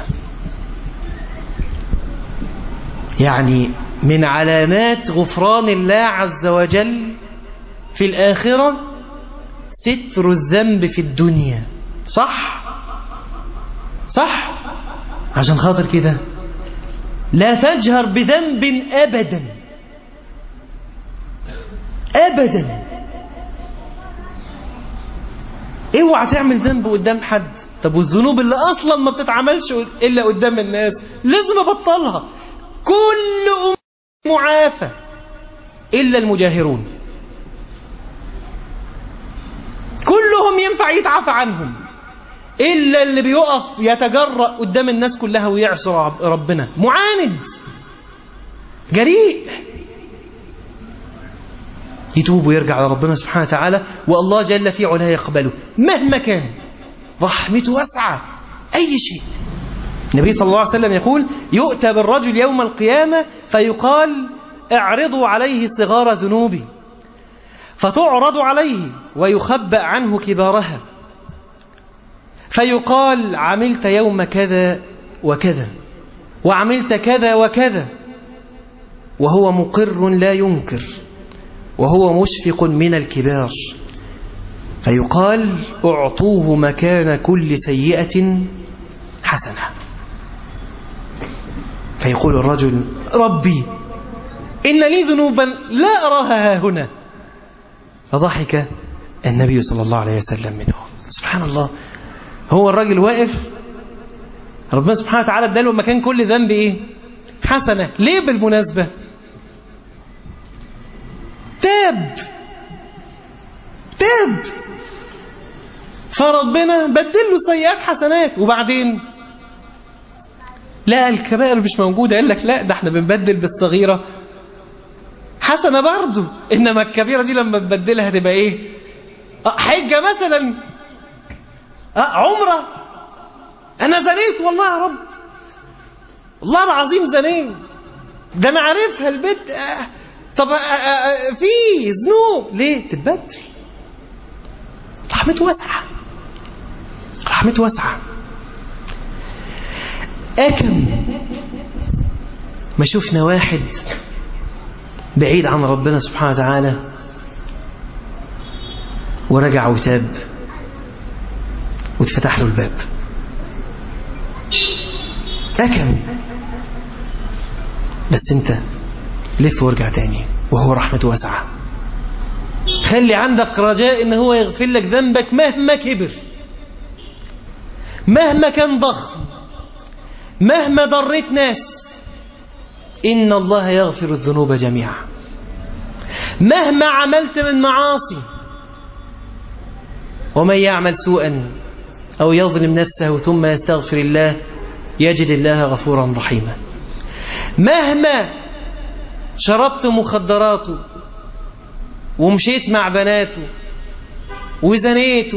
يعني من علامات غفران الله عز وجل في الآخرة ستر الذنب في الدنيا صح صح عشان خاطر كده لا تجهر بذنب أبدا أبدا اوعى تعمل ذنب قدام حد طب والذنوب اللي أصلا ما بتتعملش إلا قدام الناس لازم أبطلها كل أم معافى إلا المجاهرون كلهم ينفع يتعافى عنهم إلا اللي بيقف يتجرأ قدام الناس كلها ويعصي ربنا معاند جريء يتوب ويرجع لربنا سبحانه وتعالى والله جل في علاه يقبله مهما كان رحمته واسعة أي شيء النبي صلى الله عليه وسلم يقول يؤتى بالرجل يوم القيامة فيقال اعرضوا عليه صغار ذنوبه فتعرض عليه ويخبأ عنه كبارها فيقال عملت يوم كذا وكذا وعملت كذا وكذا وهو مقر لا ينكر وهو مشفق من الكبار فيقال اعطوه مكان كل سيئة حسنة فيقول الرجل ربي إن لي ذنوبا لا أراها ها هنا فضحك النبي صلى الله عليه وسلم منه سبحان الله هو الراجل واقف ربنا سبحانه وتعالى اداله مكان كل ذنب ايه حسنة ليه بالمناسبة تاب تاب فربنا بدل له سيئات حسنات وبعدين لا الكبائر مش موجودة قال لك لا ده احنا بنبدل بالصغيرة حسنة برضه انما الكبيرة دي لما تبدلها تبقى ايه حجة مثلا أه عمرة أنا زنيت والله يا رب والله العظيم زنيت ده أنا عارفها البيت أه طب أه أه في ذنوب ليه تتبدل رحمته واسعة رحمته واسعة أكم ما شفنا واحد بعيد عن ربنا سبحانه وتعالى ورجع وتاب واتفتح له الباب أكم بس انت لف وارجع تاني وهو رحمته واسعة خلي عندك رجاء ان هو يغفر لك ذنبك مهما كبر مهما كان ضخم مهما ضريت ناس إن الله يغفر الذنوب جميعا مهما عملت من معاصي ومن يعمل سوءا أو يظلم نفسه ثم يستغفر الله يجد الله غفورا رحيما مهما شربت مخدراته ومشيت مع بناته وزنيت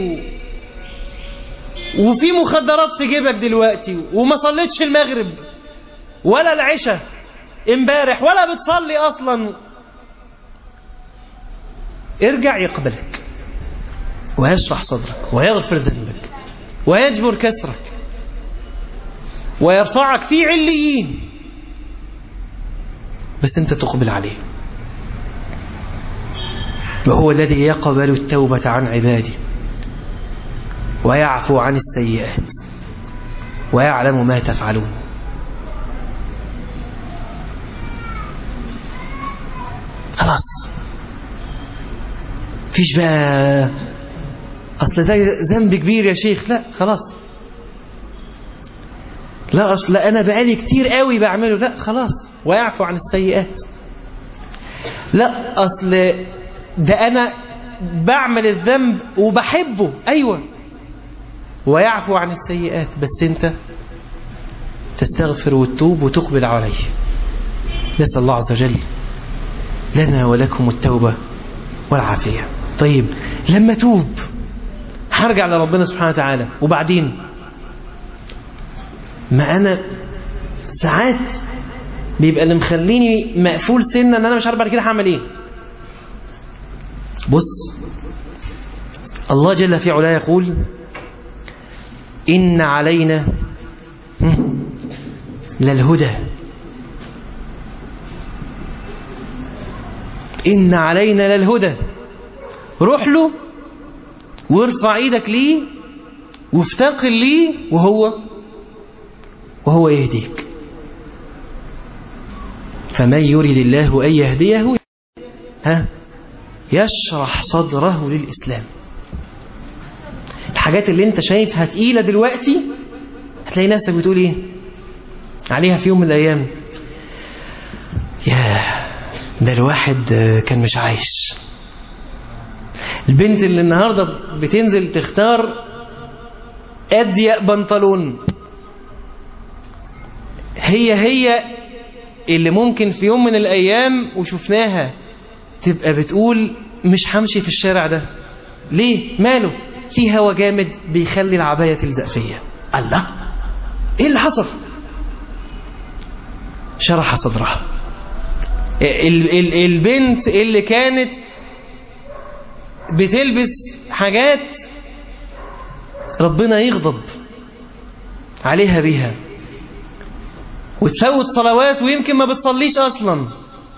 وفي مخدرات في جيبك دلوقتي وما صليتش المغرب ولا العشاء امبارح ولا بتصلي اصلا ارجع يقبلك ويشرح صدرك ويغفر ذنبك ويجبر كسرك ويرفعك في عليين بس انت تقبل عليه وهو الذي يقبل التوبة عن عباده ويعفو عن السيئات ويعلم ما تفعلون خلاص فيش بقى اصل ده ذنب كبير يا شيخ لا خلاص لا اصل انا بقالي كتير قوي بعمله لا خلاص ويعفو عن السيئات لا اصل ده انا بعمل الذنب وبحبه ايوه ويعفو عن السيئات بس انت تستغفر وتتوب وتقبل عليه نسأل الله عز وجل لنا ولكم التوبة والعافية طيب لما توب هرجع لربنا سبحانه وتعالى وبعدين ما أنا ساعات بيبقى اللي مخليني مقفول سنة ان انا مش عارف بعد كده هعمل ايه بص الله جل في علاه يقول إن علينا للهدى إن علينا للهدى روح له وارفع ايدك ليه وافتقر ليه وهو وهو يهديك فمن يريد الله أن يهديه ها يشرح صدره للإسلام الحاجات اللي انت شايفها تقيلة دلوقتي هتلاقي نفسك بتقول ايه عليها في يوم من الأيام يا ده الواحد كان مش عايش البنت اللي النهاردة بتنزل تختار أضيق بنطلون هي هي اللي ممكن في يوم من الأيام وشفناها تبقى بتقول مش همشي في الشارع ده ليه ماله في هوا جامد بيخلي العباية تلزق فيا الله ايه اللي حصل شرح صدرها ال ال البنت اللي كانت بتلبس حاجات ربنا يغضب عليها بيها وتفوت صلوات ويمكن ما بتصليش اصلا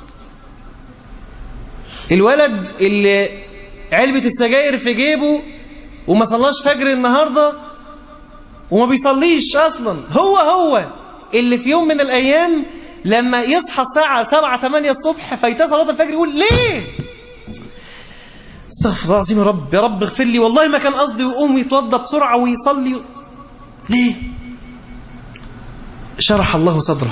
الولد اللي علبة السجاير في جيبه وما صلاش فجر النهاردة وما بيصليش اصلا هو هو اللي في يوم من الايام لما يصحى الساعة 7 8 الصبح فيتاه صلاة الفجر يقول ليه استغفر الله العظيم يا رب يا رب اغفر لي والله ما كان قصدي ويقوم يتوضى بسرعة ويصلي ليه شرح الله صدره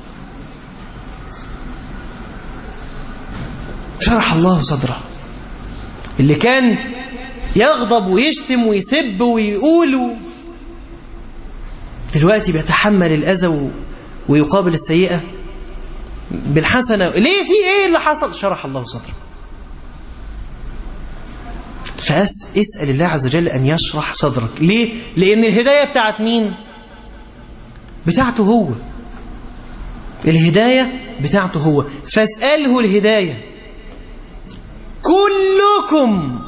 شرح الله صدره اللي كان يغضب ويشتم ويسب ويقول دلوقتي بيتحمل الأذى ويقابل السيئة بالحسنة ليه في ايه اللي حصل شرح الله صدره فاسأل الله عز وجل أن يشرح صدرك ليه لأن الهداية بتاعت مين بتاعته هو الهداية بتاعته هو فاسأله الهداية كلكم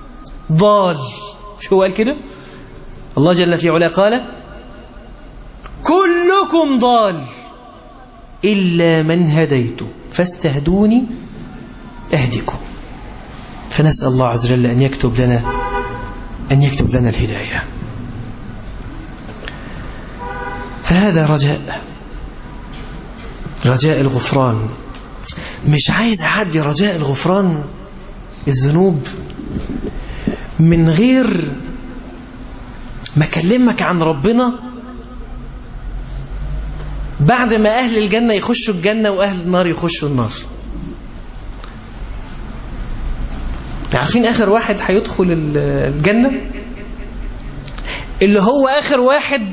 ضال شو قال كده الله جل في علا قال كلكم ضال إلا من هديت فاستهدوني أهدكم فنسأل الله عز وجل أن يكتب لنا أن يكتب لنا الهداية فهذا رجاء رجاء الغفران مش عايز أعدي رجاء الغفران الذنوب من غير ما أكلمك عن ربنا بعد ما أهل الجنة يخشوا الجنة وأهل النار يخشوا النار عارفين آخر واحد هيدخل الجنة اللي هو آخر واحد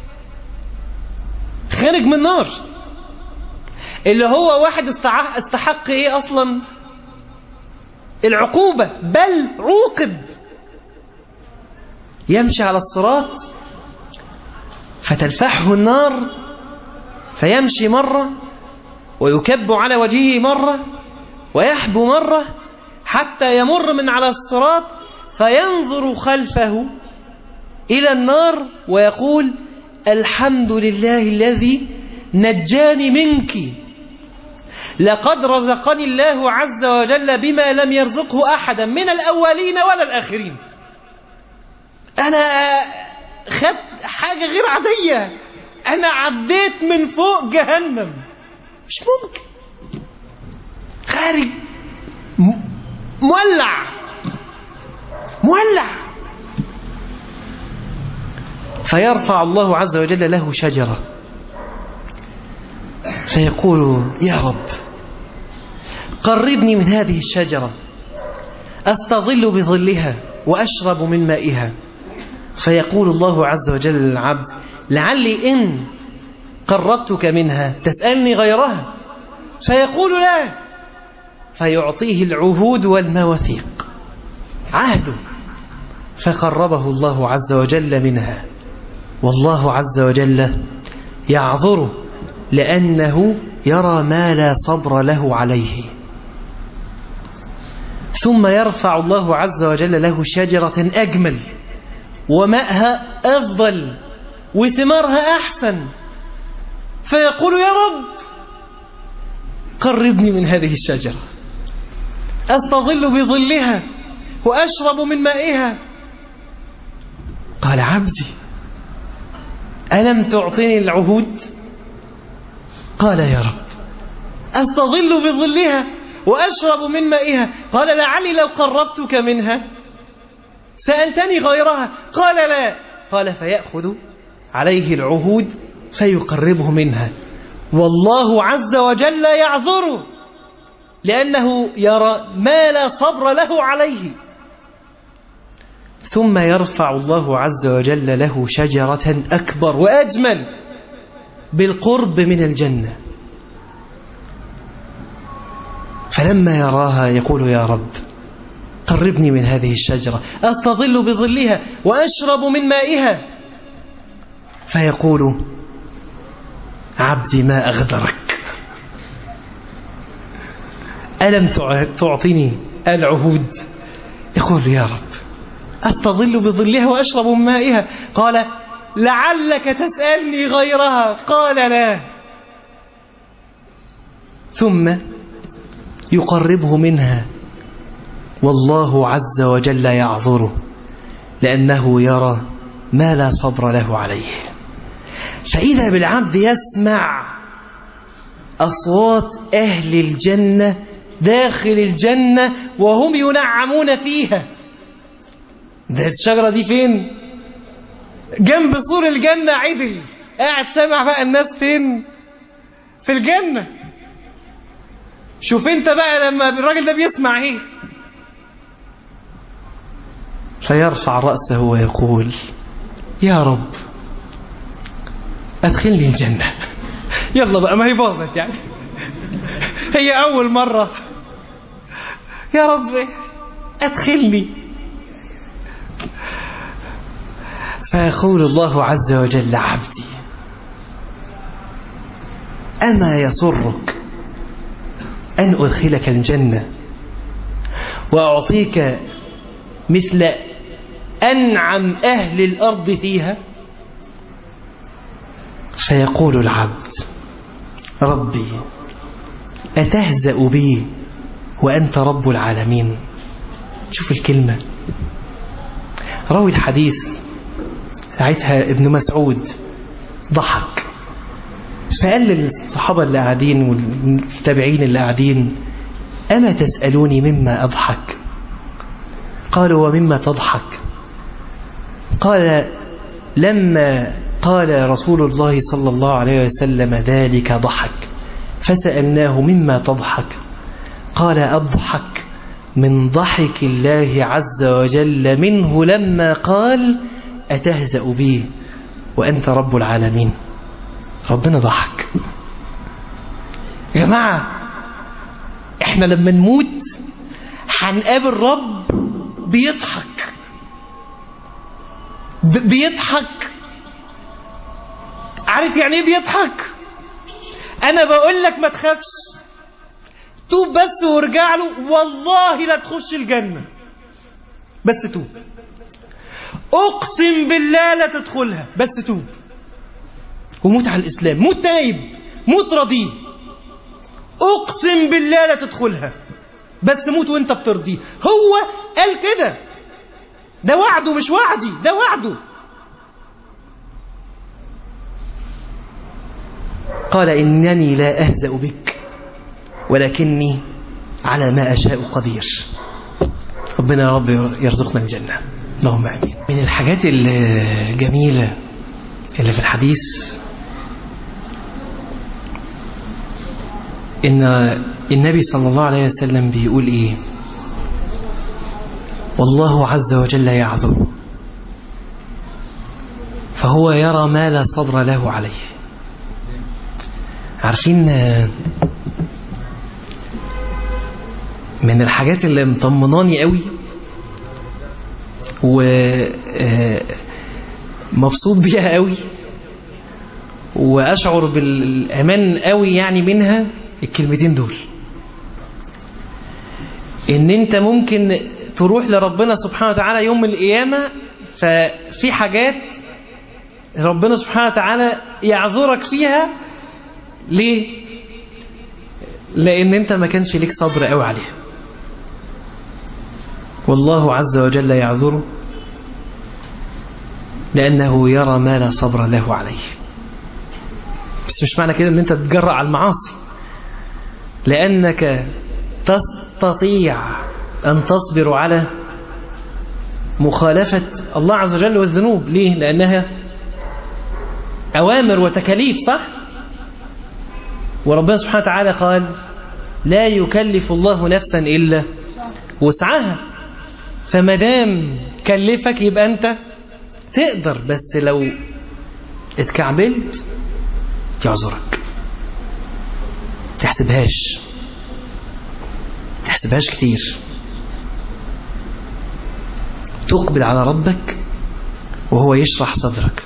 خارج من النار اللي هو واحد استحق ايه اصلا العقوبة بل عوقب يمشي على الصراط فتلفحه النار فيمشي مرة ويكب على وجهه مرة ويحبو مرة حتى يمر من على الصراط فينظر خلفه إلى النار ويقول الحمد لله الذي نجاني منك لقد رزقني الله عز وجل بما لم يرزقه أحدا من الأولين ولا الآخرين أنا خدت حاجة غير عادية أنا عديت من فوق جهنم مش ممكن خارج مولع مولع فيرفع الله عز وجل له شجرة فيقول يا رب قربني من هذه الشجرة أستظل بظلها وأشرب من مائها فيقول الله عز وجل للعبد لعلي إن قربتك منها تسألني غيرها فيقول لا فيعطيه العهود والمواثيق عهده فقربه الله عز وجل منها والله عز وجل يعذره لأنه يرى ما لا صبر له عليه ثم يرفع الله عز وجل له شجرة أجمل وماءها أفضل وثمارها أحسن فيقول يا رب قربني من هذه الشجرة أستظل بظلها وأشرب من مائها قال عبدي ألم تعطني العهود قال يا رب أستظل بظلها وأشرب من مائها قال لعلي لو قربتك منها سألتني غيرها قال لا قال فيأخذ عليه العهود فيقربه منها والله عز وجل يعذره لأنه يرى ما لا صبر له عليه ثم يرفع الله عز وجل له شجرة أكبر وأجمل بالقرب من الجنة فلما يراها يقول يا رب قربني من هذه الشجرة أستظل بظلها وأشرب من مائها فيقول عبدي ما أغدرك ألم تعطني العهود يقول يا رب أستظل بظلها وأشرب من مائها قال لعلك تسألني غيرها قال لا ثم يقربه منها والله عز وجل يعذره لأنه يرى ما لا صبر له عليه فإذا بالعبد يسمع أصوات أهل الجنة داخل الجنة وهم ينعمون فيها ده الشجرة دي فين جنب سور الجنة عدل قاعد سامع بقى الناس فين في الجنة شوف انت بقى لما الراجل ده بيسمع ايه فيرفع رأسه ويقول يا رب أدخلني الجنة يلا بقى ما هي باظت يعني هي أول مرة يا رب أدخلني فيقول الله عز وجل عبدي أما يسرك أن أدخلك الجنة وأعطيك مثل أنعم أهل الأرض فيها فيقول العبد ربي أتهزأ بي وأنت رب العالمين شوف الكلمة روي الحديث ساعتها ابن مسعود ضحك فقال للصحابة اللي قاعدين والتابعين اللي قاعدين أما تسألوني مما أضحك قالوا ومما تضحك قال لما قال رسول الله صلى الله عليه وسلم ذلك ضحك فسألناه مما تضحك قال أضحك من ضحك الله عز وجل منه لما قال أتهزأ بي وأنت رب العالمين ربنا ضحك يا جماعة احنا لما نموت هنقابل رب بيضحك بيضحك عارف يعني ايه بيضحك انا بقول لك ما تخافش توب بس وارجع له والله لا تخش الجنة بس توب اقسم بالله لا تدخلها بس توب وموت على الاسلام موت تايب موت رضيه اقسم بالله لا تدخلها بس موت وانت بترضيه هو قال كده ده وعده مش وعدي ده وعده قال إنني لا أهزأ بك ولكني على ما أشاء قدير ربنا يا رب يرزقنا الجنة اللهم آمين من الحاجات الجميلة اللي في الحديث إن النبي صلى الله عليه وسلم بيقول إيه والله عز وجل يعذر فهو يرى ما لا صبر له عليه عارفين من الحاجات اللي مطمناني قوي ومبسوط بيها قوي واشعر بالامان قوي يعني منها الكلمتين دول ان انت ممكن تروح لربنا سبحانه وتعالى يوم القيامة ففي حاجات ربنا سبحانه وتعالى يعذرك فيها ليه لان انت ما كانش ليك صبر قوي عليها والله عز وجل يعذره لأنه يرى ما لا صبر له عليه بس مش معنى كده ان انت تتجرأ على المعاصي لأنك تستطيع أن تصبر على مخالفة الله عز وجل والذنوب ليه؟ لأنها أوامر وتكاليف صح؟ وربنا سبحانه وتعالى قال لا يكلف الله نفسا إلا وسعها فما دام كلفك يبقى أنت تقدر بس لو اتكعبلت يعذرك تحسبهاش تحسبهاش كتير تقبل على ربك وهو يشرح صدرك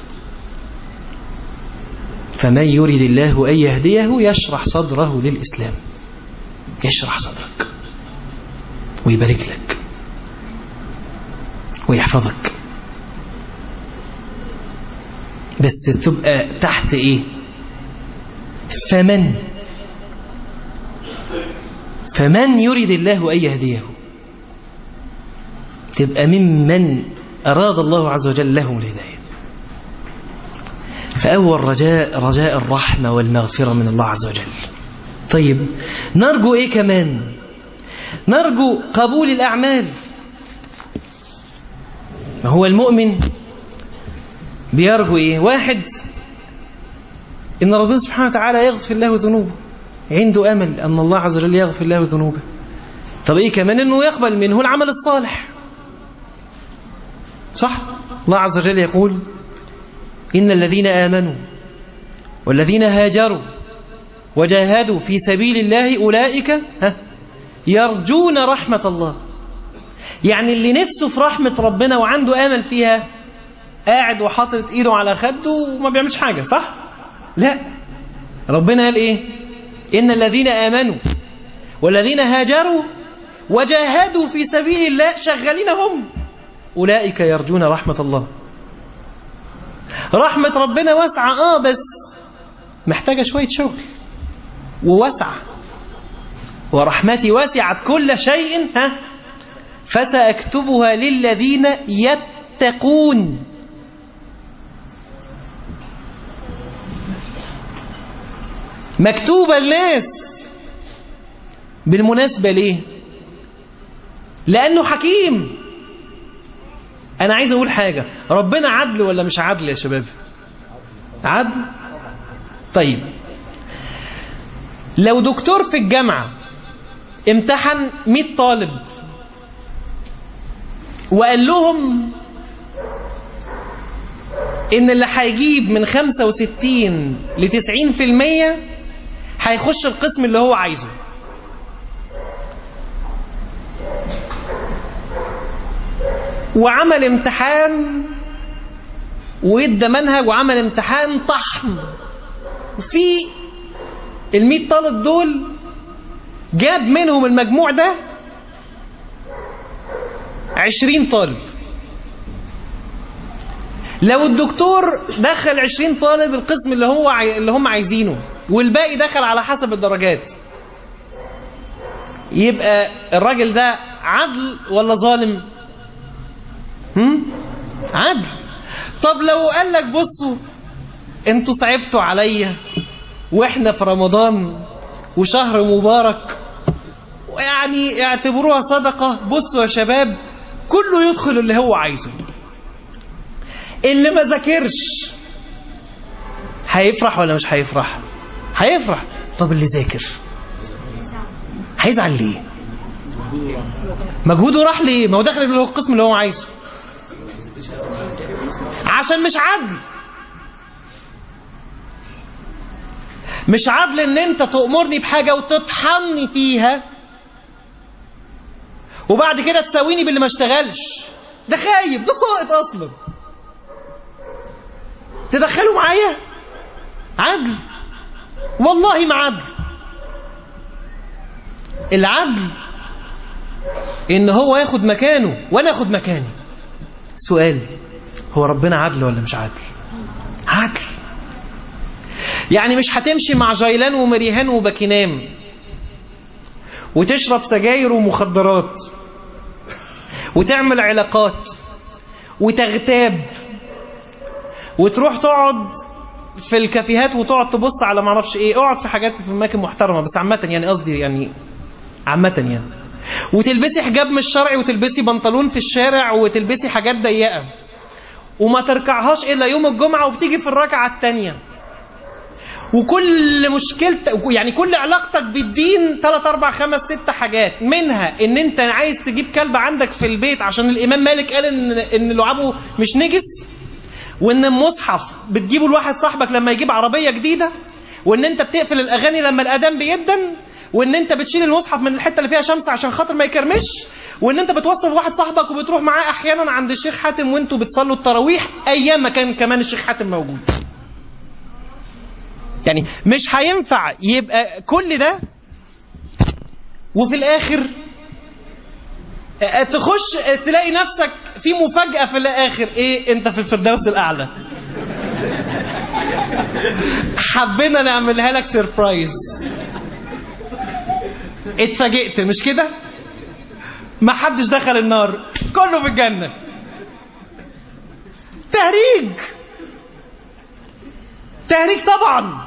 فمن يريد الله أن يهديه يشرح صدره للإسلام يشرح صدرك ويبارك لك ويحفظك بس تبقى تحت ايه فمن فمن يريد الله أن يهديه تبقى ممن أراد الله عز وجل له الهداية فأول رجاء رجاء الرحمة والمغفرة من الله عز وجل طيب نرجو إيه كمان نرجو قبول الأعمال ما هو المؤمن بيرجو إيه واحد إن ربنا سبحانه وتعالى يغفر له ذنوبه عنده أمل أن الله عز وجل يغفر له ذنوبه طب إيه كمان إنه يقبل منه العمل الصالح صح الله عز وجل يقول إن الذين آمنوا والذين هاجروا وجاهدوا في سبيل الله أولئك ها يرجون رحمة الله يعني اللي نفسه في رحمة ربنا وعنده آمل فيها قاعد وحاطط ايده على خده وما بيعملش حاجة صح لا ربنا قال ايه إن الذين آمنوا والذين هاجروا وجاهدوا في سبيل الله شغالين هم أولئك يرجون رحمة الله رحمة ربنا واسعة آه بس محتاجة شوية شغل ووسع ورحمتي وسعت كل شيء ها فسأكتبها للذين يتقون مكتوبة الناس بالمناسبة ليه لأنه حكيم أنا عايز أقول حاجة ربنا عدل ولا مش عدل يا شباب عدل طيب لو دكتور في الجامعة امتحن 100 طالب وقال لهم ان اللي هيجيب من 65 ل 90% هيخش القسم اللي هو عايزه وعمل امتحان وادى منهج وعمل امتحان طحن وفي ال طالب دول جاب منهم المجموع ده 20 طالب لو الدكتور دخل 20 طالب القسم اللي هو عاي... اللي هم عايزينه والباقي دخل على حسب الدرجات يبقى الراجل ده عدل ولا ظالم هم؟ عدل طب لو قال لك بصوا انتوا صعبتوا عليا واحنا في رمضان وشهر مبارك ويعني اعتبروها صدقة بصوا يا شباب كله يدخل اللي هو عايزه اللي ما ذاكرش هيفرح ولا مش هيفرح هيفرح طب اللي ذاكر هيزعل ليه مجهوده راح ليه ما هو داخل اللي هو القسم اللي هو عايزه عشان مش عدل مش عدل ان انت تأمرني بحاجة وتطحني فيها وبعد كده تساويني باللي ما اشتغلش ده خايب ده ساقط اصلا تدخلوا معايا عدل والله ما عدل العدل ان هو ياخد مكانه وانا اخد مكاني سؤال هو ربنا عدل ولا مش عدل عدل يعني مش هتمشي مع جيلان ومريهان وباكينام وتشرب سجاير ومخدرات وتعمل علاقات وتغتاب وتروح تقعد في الكافيهات وتقعد تبص على معرفش ايه اقعد في حاجات في اماكن محترمه بس عامه يعني قصدي يعني عامه يعني وتلبسي حجاب مش شرعي وتلبسي بنطلون في الشارع وتلبسي حاجات ضيقه وما تركعهاش الا يوم الجمعه وبتيجي في الركعه الثانيه وكل مشكلتك يعني كل علاقتك بالدين 3 4 5 6 حاجات منها ان انت عايز تجيب كلب عندك في البيت عشان الامام مالك قال ان ان لعابه مش نجس وان المصحف بتجيبه لواحد صاحبك لما يجيب عربيه جديده وان انت بتقفل الاغاني لما الاذان بيدن وان انت بتشيل المصحف من الحته اللي فيها شمس عشان خاطر ما يكرمش وان انت بتوصل واحد صاحبك وبتروح معاه احيانا عند الشيخ حاتم وانتوا بتصلوا التراويح ايام ما كان كمان الشيخ حاتم موجود يعني مش هينفع يبقى كل ده وفي الاخر تخش تلاقي نفسك في مفاجأة في الاخر ايه انت في الفردوس الاعلى حبينا نعملها لك سيربرايز اتفاجئت مش كده ما حدش دخل النار كله في الجنة تهريج تهريج طبعا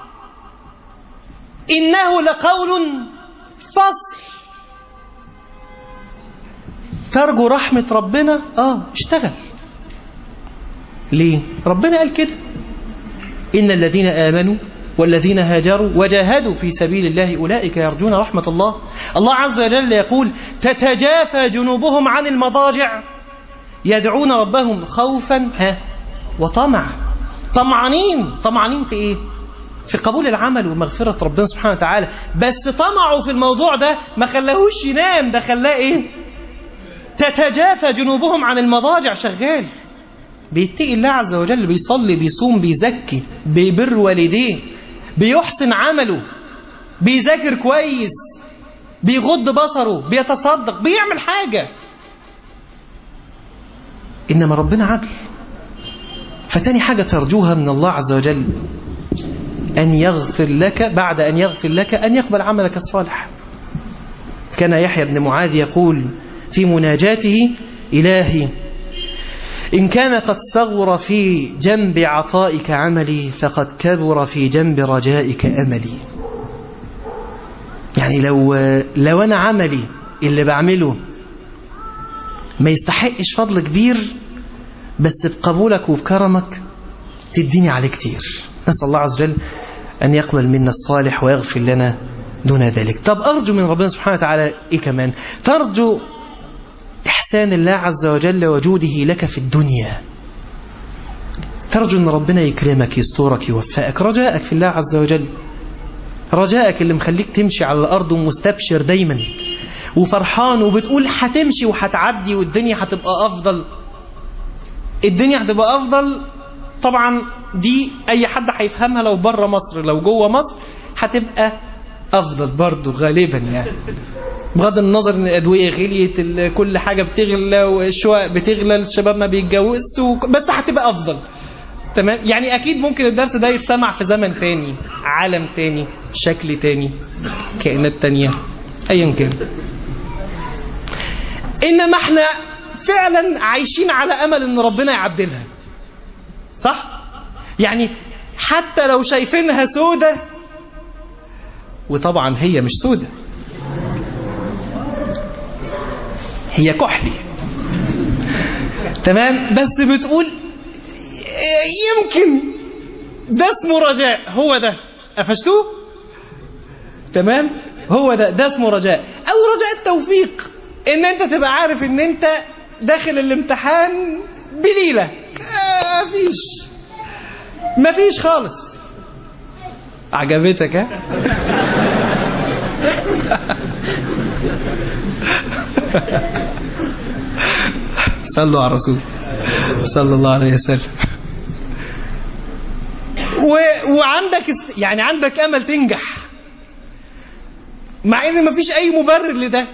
إنه لقول فصل ترجو رحمة ربنا آه اشتغل ليه ربنا قال كده إن الذين آمنوا والذين هاجروا وجاهدوا في سبيل الله أولئك يرجون رحمة الله الله عز وجل يقول تتجافى جنوبهم عن المضاجع يدعون ربهم خوفا ها وطمعا طمعانين طمعانين في ايه في قبول العمل ومغفرة ربنا سبحانه وتعالى بس طمعوا في الموضوع ده ما خلاهوش ينام ده خلاه ايه تتجافى جنوبهم عن المضاجع شغال بيتقي الله عز وجل بيصلي بيصوم بيزكي بيبر والديه بيحسن عمله بيذاكر كويس بيغض بصره بيتصدق بيعمل حاجة إنما ربنا عدل فتاني حاجة ترجوها من الله عز وجل أن يغفر لك بعد أن يغفر لك أن يقبل عملك الصالح كان يحيى بن معاذ يقول في مناجاته إلهي إن كان قد صغر في جنب عطائك عملي فقد كبر في جنب رجائك أملي يعني لو لو أنا عملي اللي بعمله ما يستحقش فضل كبير بس بقبولك وبكرمك تديني عليه كتير نسأل الله عز وجل أن يقبل منا الصالح ويغفر لنا دون ذلك طب أرجو من ربنا سبحانه وتعالى إيه كمان ترجو إحسان الله عز وجل وجوده لك في الدنيا ترجو أن ربنا يكرمك يستورك يوفقك رجاءك في الله عز وجل رجاءك اللي مخليك تمشي على الأرض ومستبشر دايما وفرحان وبتقول هتمشي وهتعدي والدنيا هتبقى أفضل الدنيا هتبقى أفضل طبعا دي أي حد هيفهمها لو بره مصر لو جوه مصر هتبقى أفضل برضو غالبا يعني بغض النظر ان الادويه غليت ال- كل حاجه بتغلى والشقق بتغلى الشباب ما بيتجوزش وك- بس هتبقى افضل تمام يعني اكيد ممكن الدرس ده يتسمع في زمن تاني عالم تاني شكل تاني كائنات تانية ايا كان انما احنا فعلا عايشين على امل ان ربنا يعدلها صح يعني حتى لو شايفينها سودة وطبعا هي مش سودة هي كحلي تمام بس بتقول يمكن ده اسمه رجاء هو ده قفشتوه تمام هو ده ده اسمه رجاء او رجاء التوفيق ان انت تبقى عارف ان انت داخل الامتحان بليلة آه، مفيش مفيش خالص عجبتك ها صلوا على الرسول صلى الله عليه وسلم و... وعندك يعني عندك امل تنجح مع ان مفيش اي مبرر لده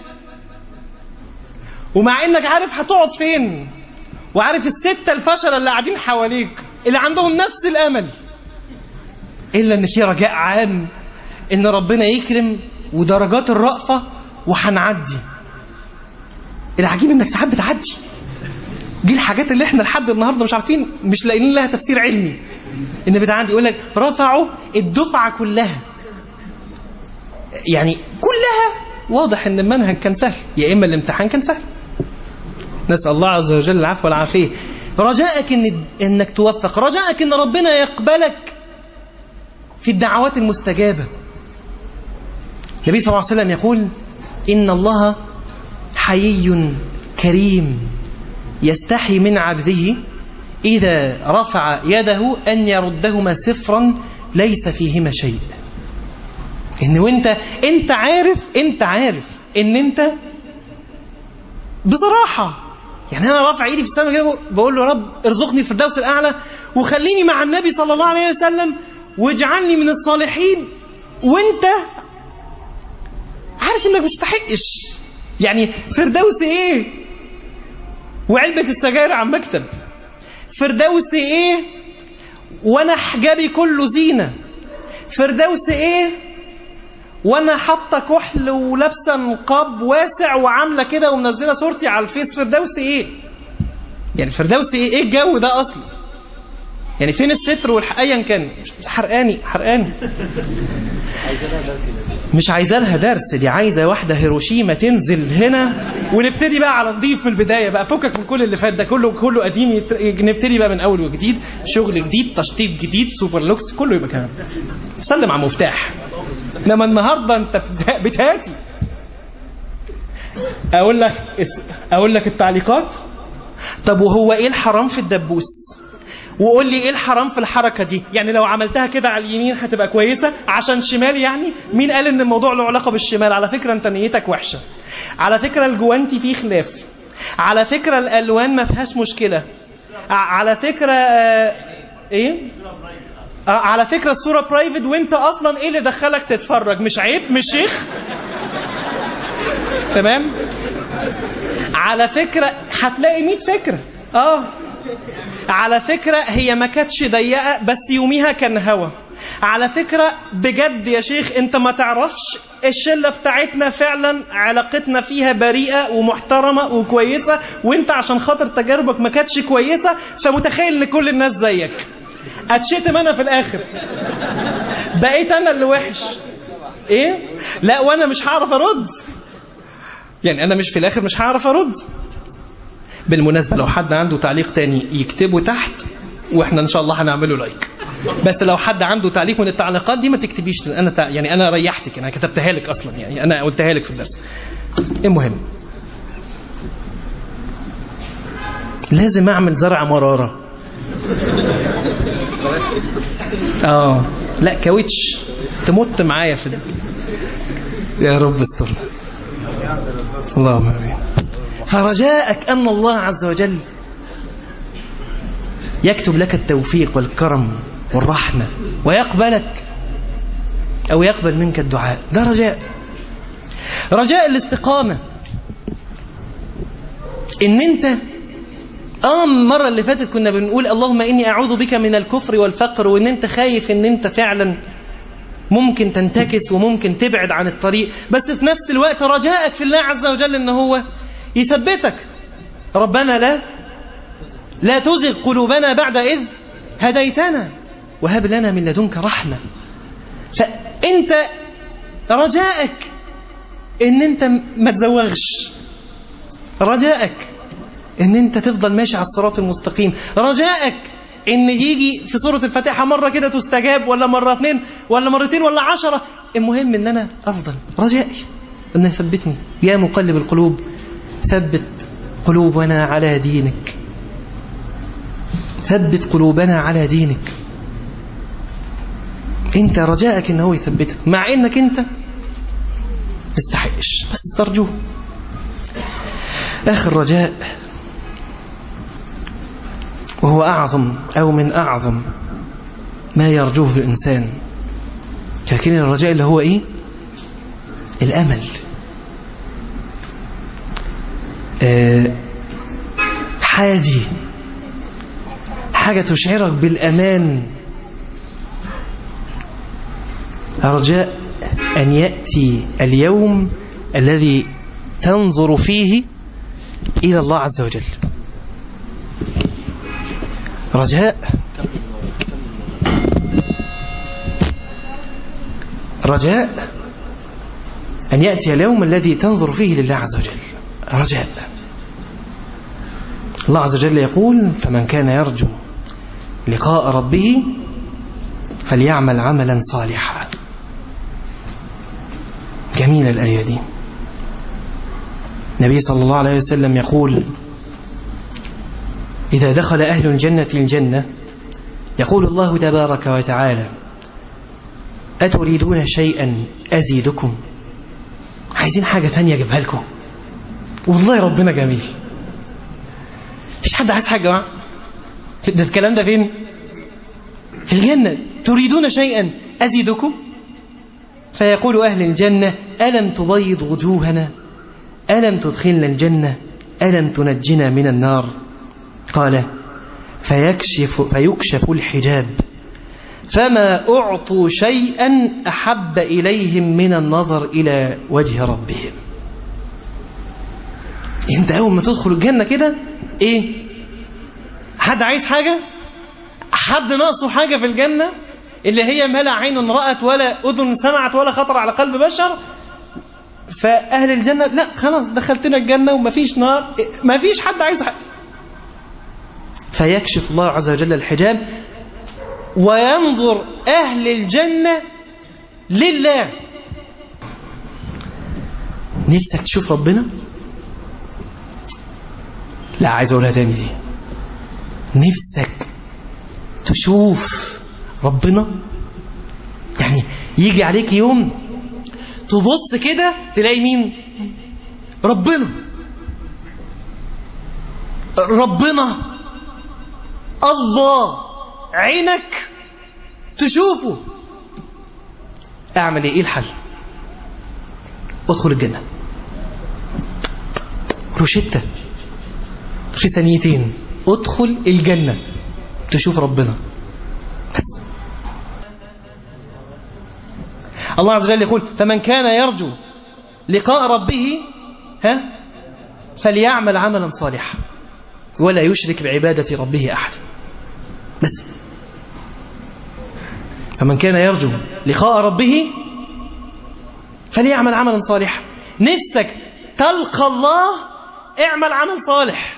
ومع انك عارف هتقعد فين وعارف الستة الفشلة اللي قاعدين حواليك اللي عندهم نفس الامل الا ان في رجاء عام ان ربنا يكرم ودرجات الرأفة وهنعدي العجيب انك ساعات بتعدي دي الحاجات اللي احنا لحد النهارده مش عارفين مش لاقيين لها تفسير علمي ان بتعدي يقول لك رفعوا الدفعه كلها يعني كلها واضح ان المنهج كان سهل يا اما الامتحان كان سهل نسال الله عز وجل العفو والعافيه رجائك ان انك توفق رجائك ان ربنا يقبلك في الدعوات المستجابه النبي صلى الله عليه وسلم يقول ان الله حيي كريم يستحي من عبده إذا رفع يده أن يردهما صفرا ليس فيهما شيء إن وانت انت عارف انت عارف ان انت بصراحة يعني انا رافع ايدي في السماء كده بقول له يا رب ارزقني في الفردوس الاعلى وخليني مع النبي صلى الله عليه وسلم واجعلني من الصالحين وانت عارف انك ما تستحقش يعني فردوس ايه وعلبة السجاير على المكتب فردوس ايه وانا حجابي كله زينة فردوس ايه وانا حاطه كحل ولابسه نقاب واسع وعامله كده ومنزله صورتي على الفيس فردوس ايه يعني فردوس ايه ايه الجو ده اصلا يعني فين الستر والح ايا كان مش حرقاني حرقاني مش عايزه لها درس دي عايزه واحده هيروشيما تنزل هنا ونبتدي بقى على نضيف في البدايه بقى فكك من كل اللي فات ده كله كله قديم يت... نبتدي بقى من اول وجديد شغل جديد تشطيب جديد سوبر لوكس كله يبقى كمان سلم على مفتاح انما النهارده انت بتهاتي اقول لك اقول لك التعليقات طب وهو ايه الحرام في الدبوس وقول لي ايه الحرام في الحركه دي يعني لو عملتها كده على اليمين هتبقى كويسه عشان شمال يعني مين قال ان الموضوع له علاقه بالشمال على فكره انت نيتك وحشه على فكره الجوانتي فيه خلاف على فكره الالوان ما فيهاش مشكله على فكره آه ايه آه على فكره الصوره برايفت وانت اصلا ايه اللي دخلك تتفرج مش عيب مش شيخ تمام على فكره هتلاقي 100 فكره اه على فكرة هي ما كانتش ضيقة بس يوميها كان هوا على فكرة بجد يا شيخ انت ما تعرفش الشلة بتاعتنا فعلا علاقتنا فيها بريئة ومحترمة وكويسة وانت عشان خاطر تجاربك ما كانتش كويسة فمتخيل ان كل الناس زيك اتشتم انا في الاخر بقيت انا اللي وحش ايه لا وانا مش هعرف ارد يعني انا مش في الاخر مش هعرف ارد بالمناسبة لو حد عنده تعليق تاني يكتبه تحت واحنا ان شاء الله هنعمله لايك بس لو حد عنده تعليق من التعليقات دي ما تكتبيش انا تع... يعني انا ريحتك انا كتبتها لك اصلا يعني انا قلتها لك في الدرس المهم لازم اعمل زرع مراره اه لا كاوتش تمت معايا في ده. يا رب استر اللهم امين فرجاءك ان الله عز وجل يكتب لك التوفيق والكرم والرحمة ويقبلك أو يقبل منك الدعاء ده رجاء رجاء الاستقامة إن أنت آه المرة اللي فاتت كنا بنقول اللهم إني أعوذ بك من الكفر والفقر وإن أنت خايف إن أنت فعلا ممكن تنتكس وممكن تبعد عن الطريق بس في نفس الوقت رجاءك في الله عز وجل إن هو يثبتك ربنا لا لا تزغ قلوبنا بعد إذ هديتنا وهب لنا من لدنك رحمة فأنت رجائك إن أنت ما تزوغش رجائك إن أنت تفضل ماشي على الصراط المستقيم رجائك إن يجي في سورة الفاتحة مرة كده تستجاب ولا مرة اثنين ولا مرتين ولا عشرة المهم إن أنا أفضل رجائي أن يثبتني يا مقلب القلوب ثبت قلوبنا على دينك ثبت قلوبنا على دينك انت رجاءك ان هو يثبتك مع انك انت تستحقش بس ترجوه اخر رجاء وهو اعظم او من اعظم ما يرجوه الانسان فاكرين الرجاء اللي هو ايه الامل آه حادي حاجة تشعرك بالأمان رجاء أن يأتي اليوم الذي تنظر فيه إلى الله عز وجل رجاء رجاء أن يأتي اليوم الذي تنظر فيه لله عز وجل رجاء الله عز وجل يقول فمن كان يرجو لقاء ربه فليعمل عملا صالحا جميلة الآية دي النبي صلى الله عليه وسلم يقول إذا دخل أهل الجنة الجنة يقول الله تبارك وتعالى أتريدون شيئا أزيدكم عايزين حاجة ثانية أجيبها لكم والله ربنا جميل مفيش حد عايز حاجة جماعة ده الكلام ده فين في الجنة تريدون شيئا أزيدكم فيقول أهل الجنة ألم تبيض وجوهنا ألم تدخلنا الجنة ألم تنجنا من النار قال فيكشف, فيكشف الحجاب فما أعطوا شيئا أحب إليهم من النظر إلى وجه ربهم انت أول ما تدخل الجنة كده إيه حد عايز حاجة حد ناقصه حاجة في الجنة اللي هي ما لا عين رأت ولا أذن سمعت ولا خطر على قلب بشر فأهل الجنة لا خلاص دخلتنا الجنة ومفيش نار مفيش حد عايز حاجة فيكشف الله عز وجل الحجاب وينظر أهل الجنة لله نفسك تشوف ربنا لا عايز أقولها تاني دي نفسك تشوف ربنا يعني يجي عليك يوم تبص كده تلاقي مين ربنا ربنا الله عينك تشوفه اعمل ايه ايه الحل ادخل الجنة روشتة في ثانيتين ادخل الجنة تشوف ربنا بس الله عز وجل يقول فمن كان يرجو لقاء ربه ها فليعمل عملا صالحا ولا يشرك بعبادة ربه أحد بس فمن كان يرجو لقاء ربه فليعمل عملا صالحا نفسك تلقى الله اعمل عمل صالح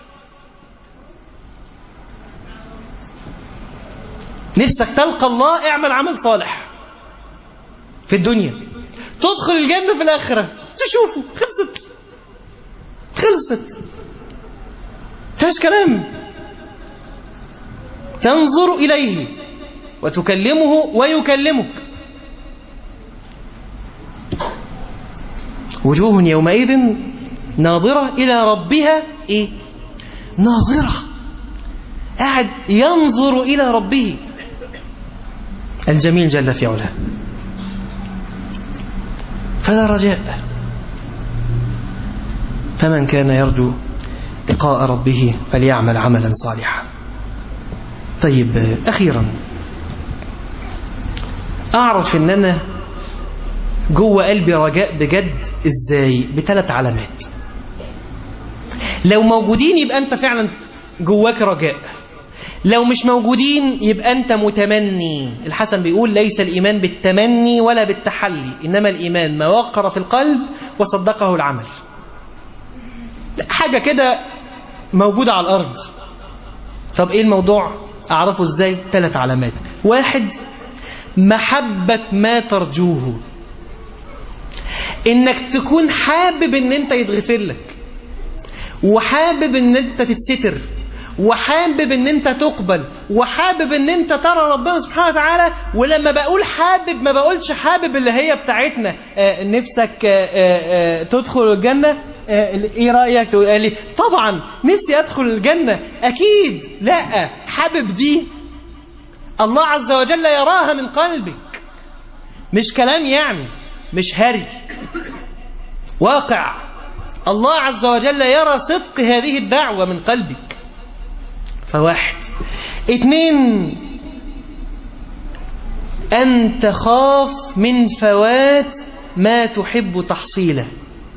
نفسك تلقى الله اعمل عمل صالح في الدنيا تدخل الجنة في الآخرة تشوفه خلصت خلصت فيش كلام تنظر إليه وتكلمه ويكلمك وجوه يومئذ ناظرة إلى ربها إيه؟ ناظرة قاعد ينظر إلى ربه الجميل جل في علاه فلا رجاء فمن كان يرجو لقاء ربه فليعمل عملا صالحا طيب أخيرا أعرف أن أنا جوه قلبي رجاء بجد إزاي بثلاث علامات لو موجودين يبقى أنت فعلا جواك رجاء لو مش موجودين يبقى أنت متمني الحسن بيقول ليس الإيمان بالتمني ولا بالتحلي إنما الإيمان ما وقر في القلب وصدقه العمل حاجة كده موجودة على الأرض طب إيه الموضوع أعرفه إزاي ثلاث علامات واحد محبة ما ترجوه إنك تكون حابب إن أنت يتغفر لك وحابب إن أنت تتستر وحابب ان انت تقبل وحابب ان انت ترى ربنا سبحانه وتعالى ولما بقول حابب ما بقولش حابب اللي هي بتاعتنا آه نفسك آه آه تدخل الجنة ايه رأيك تقول لي طبعا نفسي ادخل الجنة اكيد لا حابب دي الله عز وجل يراها من قلبك مش كلام يعني مش هري واقع الله عز وجل يرى صدق هذه الدعوة من قلبك فواحد اتنين أن تخاف من فوات ما تحب تحصيله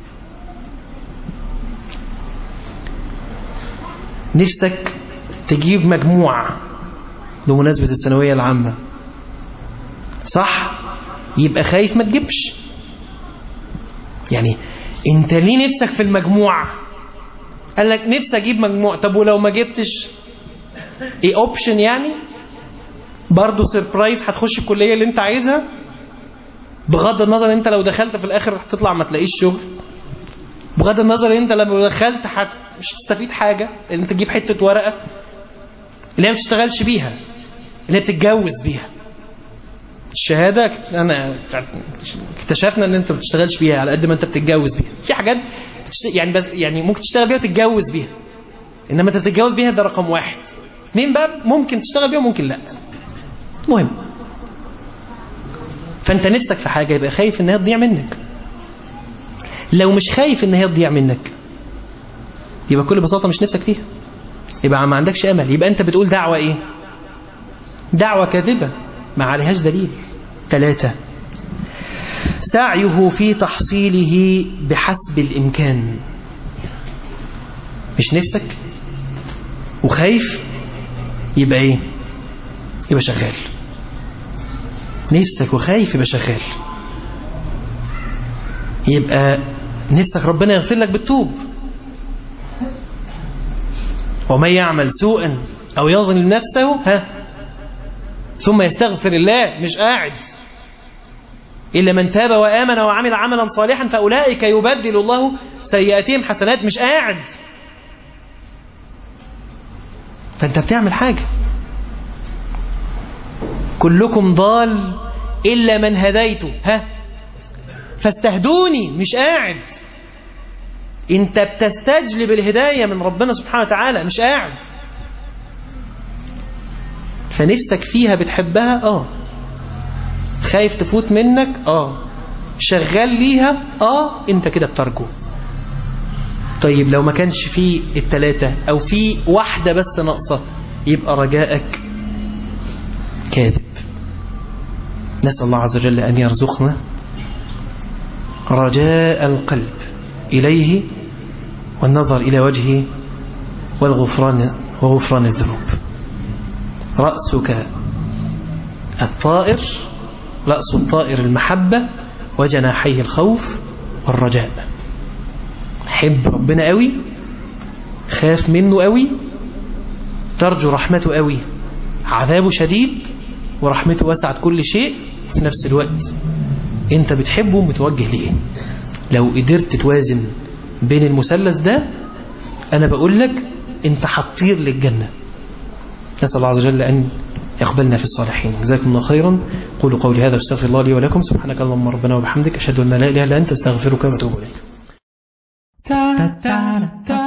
نفسك تجيب مجموعة بمناسبة الثانوية العامة صح يبقى خايف ما تجيبش يعني انت ليه نفسك في المجموعة قال لك نفسي اجيب مجموع طب ولو ما جبتش ايه اوبشن يعني برضه سربرايز هتخش الكليه اللي انت عايزها بغض النظر انت لو دخلت في الاخر هتطلع ما تلاقيش شغل بغض النظر انت لو دخلت هت مش هتستفيد حاجه ان انت تجيب حته ورقه اللي هي ما بتشتغلش بيها اللي هي بتتجوز بيها الشهاده انا اكتشفنا ان انت ما بتشتغلش بيها على قد ما انت بتتجوز بيها في حاجات يعني بس يعني ممكن تشتغل بيها وتتجوز بيها انما انت تتجوز بيها ده رقم واحد اثنين بقى ممكن تشتغل بيها وممكن لا مهم فانت نفسك في حاجه يبقى خايف ان هي تضيع منك لو مش خايف ان هي تضيع منك يبقى بكل بساطه مش نفسك فيها يبقى ما عندكش امل يبقى انت بتقول دعوه ايه دعوه كاذبه ما عليهاش دليل ثلاثه سعيه في تحصيله بحسب الامكان مش نفسك وخايف يبقى ايه يبقى شغال نفسك وخايف يبقى شغال يبقى نفسك ربنا يغفر لك بالتوب ومن يعمل سوءا او يظلم نفسه ها ثم يستغفر الله مش قاعد إلا من تاب وآمن وعمل عملا صالحا فأولئك يبدل الله سيئاتهم حسنات مش قاعد فأنت بتعمل حاجة كلكم ضال إلا من هديته ها فاستهدوني مش قاعد انت بتستجلب الهداية من ربنا سبحانه وتعالى مش قاعد فنفسك فيها بتحبها اه خايف تفوت منك اه شغال ليها اه انت كده بترجو طيب لو ما كانش فيه التلاتة او في واحدة بس ناقصة يبقى رجائك كاذب نسأل الله عز وجل أن يرزقنا رجاء القلب إليه والنظر إلى وجهه والغفران وغفران الذنوب رأسك الطائر رأس الطائر المحبة وجناحيه الخوف والرجاء حب ربنا قوي خاف منه قوي ترجو رحمته قوي عذابه شديد ورحمته وسعت كل شيء في نفس الوقت انت بتحبه متوجه ليه لو قدرت توازن بين المثلث ده انا بقول لك انت هتطير للجنة نسأل الله عز وجل ان يقبلنا في الصالحين جزاكم الله خيرا قولوا قولي هذا واستغفر الله لي ولكم سبحانك اللهم ربنا وبحمدك اشهد ان لا اله الا انت استغفرك واتوب اليك